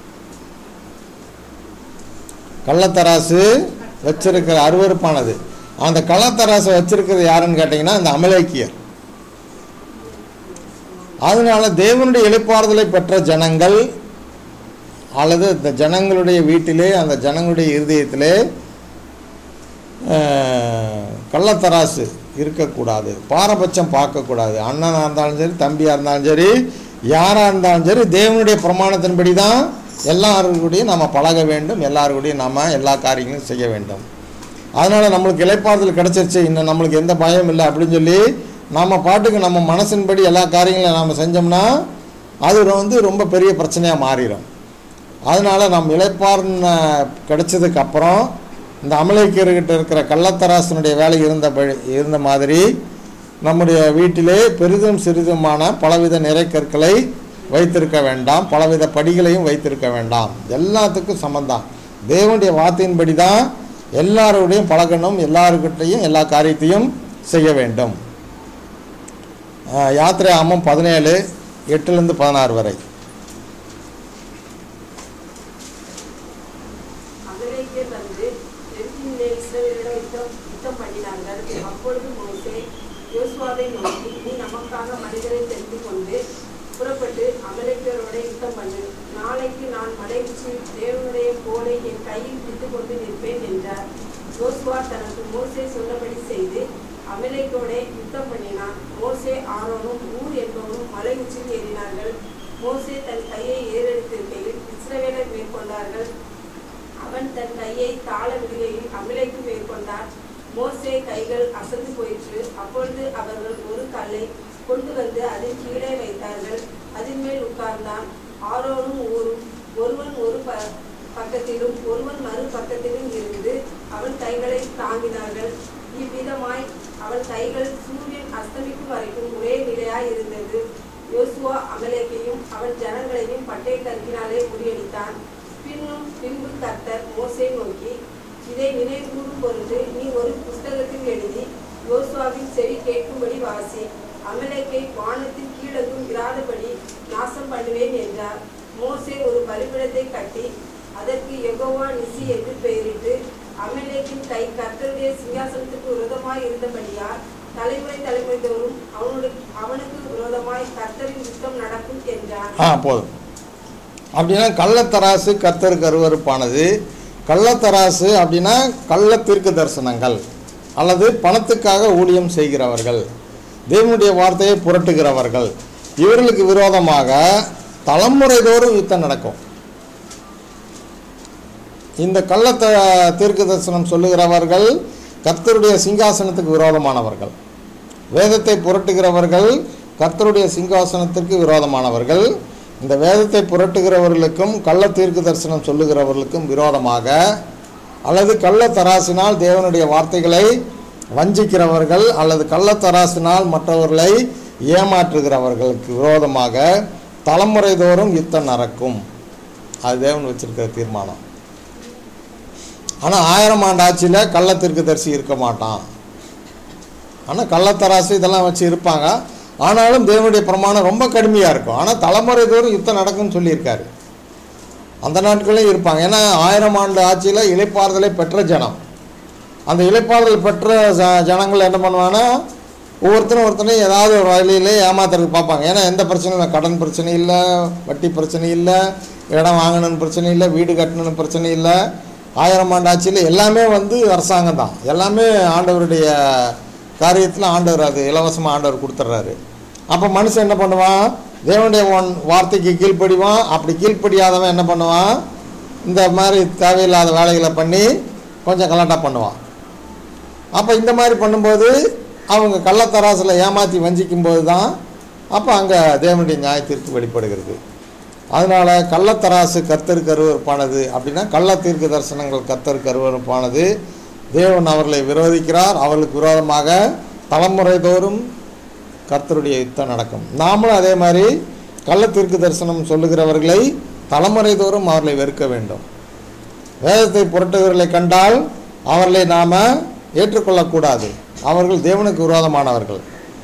கள்ளத்தராசு வச்சிருக்கிற அருவருப்பானது அந்த கள்ளத்தராசை வச்சிருக்கிறது யாருன்னு கேட்டிங்கன்னா இந்த அமலேக்கியர் அதனால தேவனுடைய இளைப்பாறுதலை பெற்ற ஜனங்கள் அல்லது இந்த ஜனங்களுடைய வீட்டிலே அந்த ஜனங்களுடைய இருதயத்திலே அஹ், கள்ளத்தராசு இருக்கக்கூடாது பாரபட்சம் பார்க்கக்கூடாது அண்ணனாக இருந்தாலும் சரி தம்பியாக இருந்தாலும் சரி யாராக இருந்தாலும் சரி தேவனுடைய பிரமாணத்தின்படி தான் எல்லாருக்கூடையும் நம்ம பழக வேண்டும் எல்லாருக்கூடையும் நம்ம எல்லா காரியங்களும் செய்ய வேண்டும் அதனால் நம்மளுக்கு இளைப்பாறுதல் கிடச்சிருச்சு இன்னும் நம்மளுக்கு எந்த பயம் இல்லை அப்படின்னு சொல்லி நம்ம பாட்டுக்கு நம்ம மனசின்படி எல்லா காரியங்களையும் நாம் செஞ்சோம்னா அது வந்து ரொம்ப பெரிய பிரச்சனையாக மாறிடும் அதனால் நம்ம இளைப்பாறுன கிடைச்சதுக்கு அப்புறம் இந்த அமலைக்கர்கிட்ட இருக்கிற கள்ளத்தராசனுடைய வேலை இருந்த படி- இருந்த மாதிரி நம்முடைய வீட்டிலே பெரிதும் சிறிதுமான பலவித நிறைக்கற்களை வைத்திருக்க வேண்டாம் பலவித படிகளையும் வைத்திருக்க வேண்டாம் எல்லாத்துக்கும் சமந்தான் தேவனுடைய வார்த்தையின்படி தான் எல்லாரோடையும் பழகணும் எல்லாருக்கிட்டையும் எல்லா காரியத்தையும் செய்ய வேண்டும் அஹ், யாத்திரை ஆமம் பதினேழு எட்டுலேருந்து பதினாறு வரை அமலேக்கியர் வந்து எரிசிலே இஸ்ரவேலிடம் யுத்தம் யுத்தம் பண்ணினார்கள் அப்பொழுது மோசே யோசுவாவை நோக்கி நீ நமக்காக மனிதரை தெரிந்து கொண்டு புறப்பட்டு அமலேக்கியரோட யுத்தம் பண்ணு நாளைக்கு நான் மலை உச்சி தேவனுடைய கோலை என் கையில் பிடித்துக் கொண்டு நிற்பேன் என்றார் யோசுவா தனக்கு மோசே சொன்னபடி செய்து அமலேக்கோட யுத்தம் பண்ணினான் மோசே ஆரோனும் ஊர் என்பவனும் மலை உச்சியில் ஏறினார்கள் மோசே தன் கையை ஏறெடுத்திருக்கையில் இஸ்ரவேலர் மேற்கொண்டார்கள் அவன் தன் கையை தாழ விடுகையில் அமிலைக்கு மேற்கொண்டான் மோசே கைகள் அசந்து போயிற்று அப்பொழுது அவர்கள் ஒரு கல்லை கொண்டு வந்து அதன் கீழே வைத்தார்கள் அதன் மேல் உட்கார்ந்தான் ஆரோனும் ஊரும் ஒருவன் ஒரு ப பக்கத்திலும் ஒருவன் மறு பக்கத்திலும் இருந்து அவன் கைகளை தாங்கினார்கள் இவ்விதமாய் அவன் கைகள் சூரியன் அஸ்தமிக்கும் வரைக்கும் ஒரே நிலையாய் இருந்தது யோசுவா அமலேக்கையும் அவன் ஜனங்களையும் பட்டை கற்கினாலே முறியடித்தான் பின்னும் பின்பு கர்த்தர் மோசே நோக்கி இதை நினைவுகூரும் பொருட்டு நீ ஒரு புஸ்தகத்தில் எழுதி யோசுவாவின் செவி கேட்கும்படி வாசி அமலேக்கை வானத்தின் கீழதும் இராதபடி நாசம் பண்ணுவேன் என்றார் மோசே ஒரு பலிபீடத்தை கட்டி அதற்கு யெகோவா நிசி என்று பெயரிட்டு அமலேக்கின் கை கர்த்தருடைய சிங்காசனத்துக்கு விரோதமாய் இருந்தபடியால் தலைமுறை தலைமுறை தோறும் அவனுக்கு அவனுக்கு விரோதமாய் கர்த்தரின் யுத்தம் நடக்கும் என்றான் ஆ போதும் அப்படின்னா கள்ளத்தராசு கர்த்தருக்கு அருவருப்பானது கள்ளத்தராசு அப்படின்னா கள்ள தீர்க்க தரிசனங்கள் அல்லது பணத்துக்காக ஊழியம் செய்கிறவர்கள் தேவனுடைய வார்த்தையை புரட்டுகிறவர்கள் இவர்களுக்கு விரோதமாக தலைமுறை தோறும் யுத்தம் நடக்கும் இந்த கள்ளத்த தீர்க்க தரிசனம் சொல்லுகிறவர்கள் கர்த்தருடைய சிங்காசனத்துக்கு விரோதமானவர்கள் வேதத்தை புரட்டுகிறவர்கள் கர்த்தருடைய சிங்காசனத்திற்கு விரோதமானவர்கள் இந்த வேதத்தை புரட்டுகிறவர்களுக்கும் கள்ள தீர்க்க தரிசனம் சொல்லுகிறவர்களுக்கும் விரோதமாக அல்லது கள்ள தராசினால் தேவனுடைய வார்த்தைகளை வஞ்சிக்கிறவர்கள் அல்லது கள்ள தராசினால் மற்றவர்களை ஏமாற்றுகிறவர்களுக்கு விரோதமாக தலைமுறை தோறும் யுத்தம் நடக்கும் அது தேவன் வச்சிருக்கிற தீர்மானம் ஆனால் ஆயிரம் ஆண்டு ஆட்சியில் கள்ளத்திற்கு தரிசி இருக்க மாட்டான் ஆனால் கள்ளத்தராசு இதெல்லாம் வச்சு இருப்பாங்க ஆனாலும் தேவனுடைய பிரமாணம் ரொம்ப கடுமையாக இருக்கும் ஆனால் தலைமுறை தோறும் யுத்தம் நடக்கும்னு சொல்லியிருக்காரு அந்த நாட்களையும் இருப்பாங்க ஏன்னா ஆயிரம் ஆண்டு ஆட்சியில் இளைப்பாறுதலை பெற்ற ஜனம் அந்த இளைப்பாறுதல் பெற்ற ஜ- ஜனங்கள் என்ன பண்ணுவாங்கன்னா ஒவ்வொருத்தரும் ஒருத்தனையும் ஏதாவது ஒரு வழியிலே ஏமாத்துறதுக்கு பார்ப்பாங்க ஏன்னா எந்த பிரச்சனையும் இல்லை கடன் பிரச்சனை இல்லை வட்டி பிரச்சனை இல்லை இடம் வாங்கணும்னு பிரச்சனை இல்லை வீடு கட்டணும்னு பிரச்சனை இல்லை ஆயிரம் ஆண்டு ஆட்சியில் எல்லாமே வந்து அரசாங்கம் தான் எல்லாமே ஆண்டவருடைய காரியத்தில் ஆண்டவர் அது இலவசமாக ஆண்டவர் கொடுத்துட்றாரு அப்போ மனுஷன் என்ன பண்ணுவான் தேவனுடைய ஒன் வார்த்தைக்கு கீழ்ப்படிவான் அப்படி கீழ்ப்படியாதவன் என்ன பண்ணுவான் இந்த மாதிரி தேவையில்லாத வேலைகளை பண்ணி கொஞ்சம் கலாட்டா பண்ணுவான் அப்போ இந்த மாதிரி பண்ணும்போது அவங்க கள்ளத்தராசில் ஏமாற்றி வஞ்சிக்கும் போது தான் அப்போ அங்கே தேவனுடைய நியாயத்திற்கு வெளிப்படுகிறது அதனால் கள்ளத்தராசு கர்த்தருக்கு அருவருப்பானது அப்படின்னா கள்ள தீர்க்க தரிசனங்கள் கர்த்தருக்கு அருவருப்பானது தேவன் அவர்களை விரோதிக்கிறார் அவர்களுக்கு விரோதமாக தலைமுறை தோறும் கர்த்தருடைய யுத்தம் நடக்கும் நாமளும் அதே மாதிரி கள்ள தீர்க்க தரிசனம் சொல்லுகிறவர்களை தலைமுறை தோறும் அவர்களை வெறுக்க வேண்டும் வேதத்தை புரட்டுகிறவர்களை கண்டால் அவர்களை நாம் ஏற்றுக்கொள்ளக்கூடாது அவர்கள் தேவனுக்கு விரோதமானவர்கள்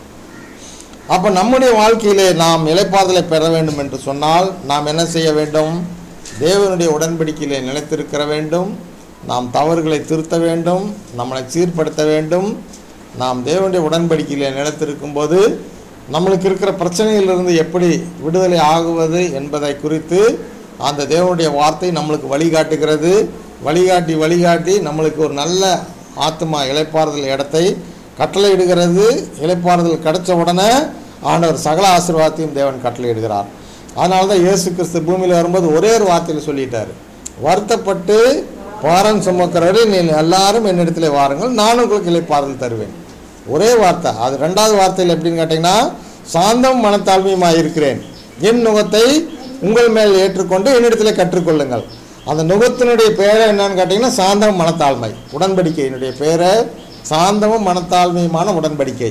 அப்போ நம்முடைய வாழ்க்கையிலே நாம் இளைப்பாறுதலை பெற வேண்டும் என்று சொன்னால் நாம் என்ன செய்ய வேண்டும் தேவனுடைய உடன்படிக்கையிலே நிலைத்திருக்கிற வேண்டும் நாம் தவறுகளை திருத்த வேண்டும் நம்மளை சீர்படுத்த வேண்டும் நாம் தேவனுடைய உடன்படிக்கையிலே நிலைத்திருக்கும் போது நம்மளுக்கு இருக்கிற பிரச்சனையிலிருந்து எப்படி விடுதலை ஆகுவது என்பதை குறித்து அந்த தேவனுடைய வார்த்தை நம்மளுக்கு வழிகாட்டுகிறது வழிகாட்டி வழிகாட்டி நம்மளுக்கு ஒரு நல்ல ஆத்மா இளைப்பாறுதல் இடத்தை கட்டளையிடுகிறது இளைப்பாறுதல் கிடைச்ச உடனே ஆண்டவர் சகல ஆசீர்வாதத்தையும் தேவன் கட்டளையிடுகிறார் அதனால தான் இயேசு கிறிஸ்து பூமியில் வரும்போது ஒரே ஒரு வார்த்தையில் சொல்லிட்டாரு வருத்தப்பட்டு பாரம் சுமக்கிறவரை நீ எல்லாரும் என்னிடத்துல வாருங்கள் நான் உங்களுக்கு இளைப்பாறுதல் தருவேன் ஒரே வார்த்தை அது ரெண்டாவது வார்த்தையில் எப்படின்னு கேட்டிங்கன்னா சாந்தம் மனத்தாழ்மையுமாக இருக்கிறேன் என் நுகத்தை உங்கள் மேல் ஏற்றுக்கொண்டு என்னிடத்துல கற்றுக்கொள்ளுங்கள் அந்த நுகத்தினுடைய பேரை என்னன்னு கேட்டிங்கன்னா சாந்தம் மனத்தாழ்மை உடன்படிக்கையினுடைய பேரை சாந்தமும் மனத்தாழ்மையுமான உடன்படிக்கை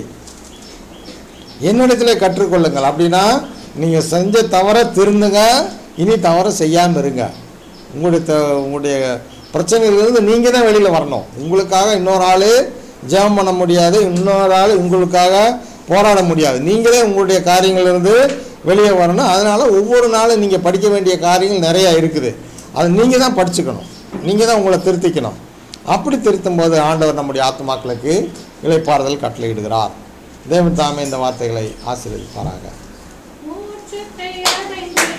என்னிடத்துல கற்றுக்கொள்ளுங்கள் அப்படின்னா நீங்கள் செஞ்ச தவறை திருந்துங்க இனி தவறை செய்யாமல் இருங்க உங்களுடைய த- உங்களுடைய பிரச்சனையிலிருந்து நீங்கள் தான் வெளியில் வரணும் உங்களுக்காக இன்னொரு ஆள் ஜெபம் பண்ண முடியாது இன்னொரு ஆள் உங்களுக்காக போராட முடியாது நீங்களே உங்களுடைய காரியங்களிலிருந்து வெளியே வரணும் அதனால் ஒவ்வொரு நாளும் நீங்கள் படிக்க வேண்டிய காரியங்கள் நிறையா இருக்குது அது நீங்கள் தான் படிச்சுக்கணும் நீங்கள் தான் உங்களை திருத்திக்கணும் அப்படி திருத்தும் போது ஆண்டவர் நம்முடைய ஆத்மாக்களுக்கு இளைப்பாறுதல் கட்டளையிடுகிறார் தேவன் தாமே இந்த வார்த்தைகளை ஆசீர்வதிப்பாராக மூச்சத்தை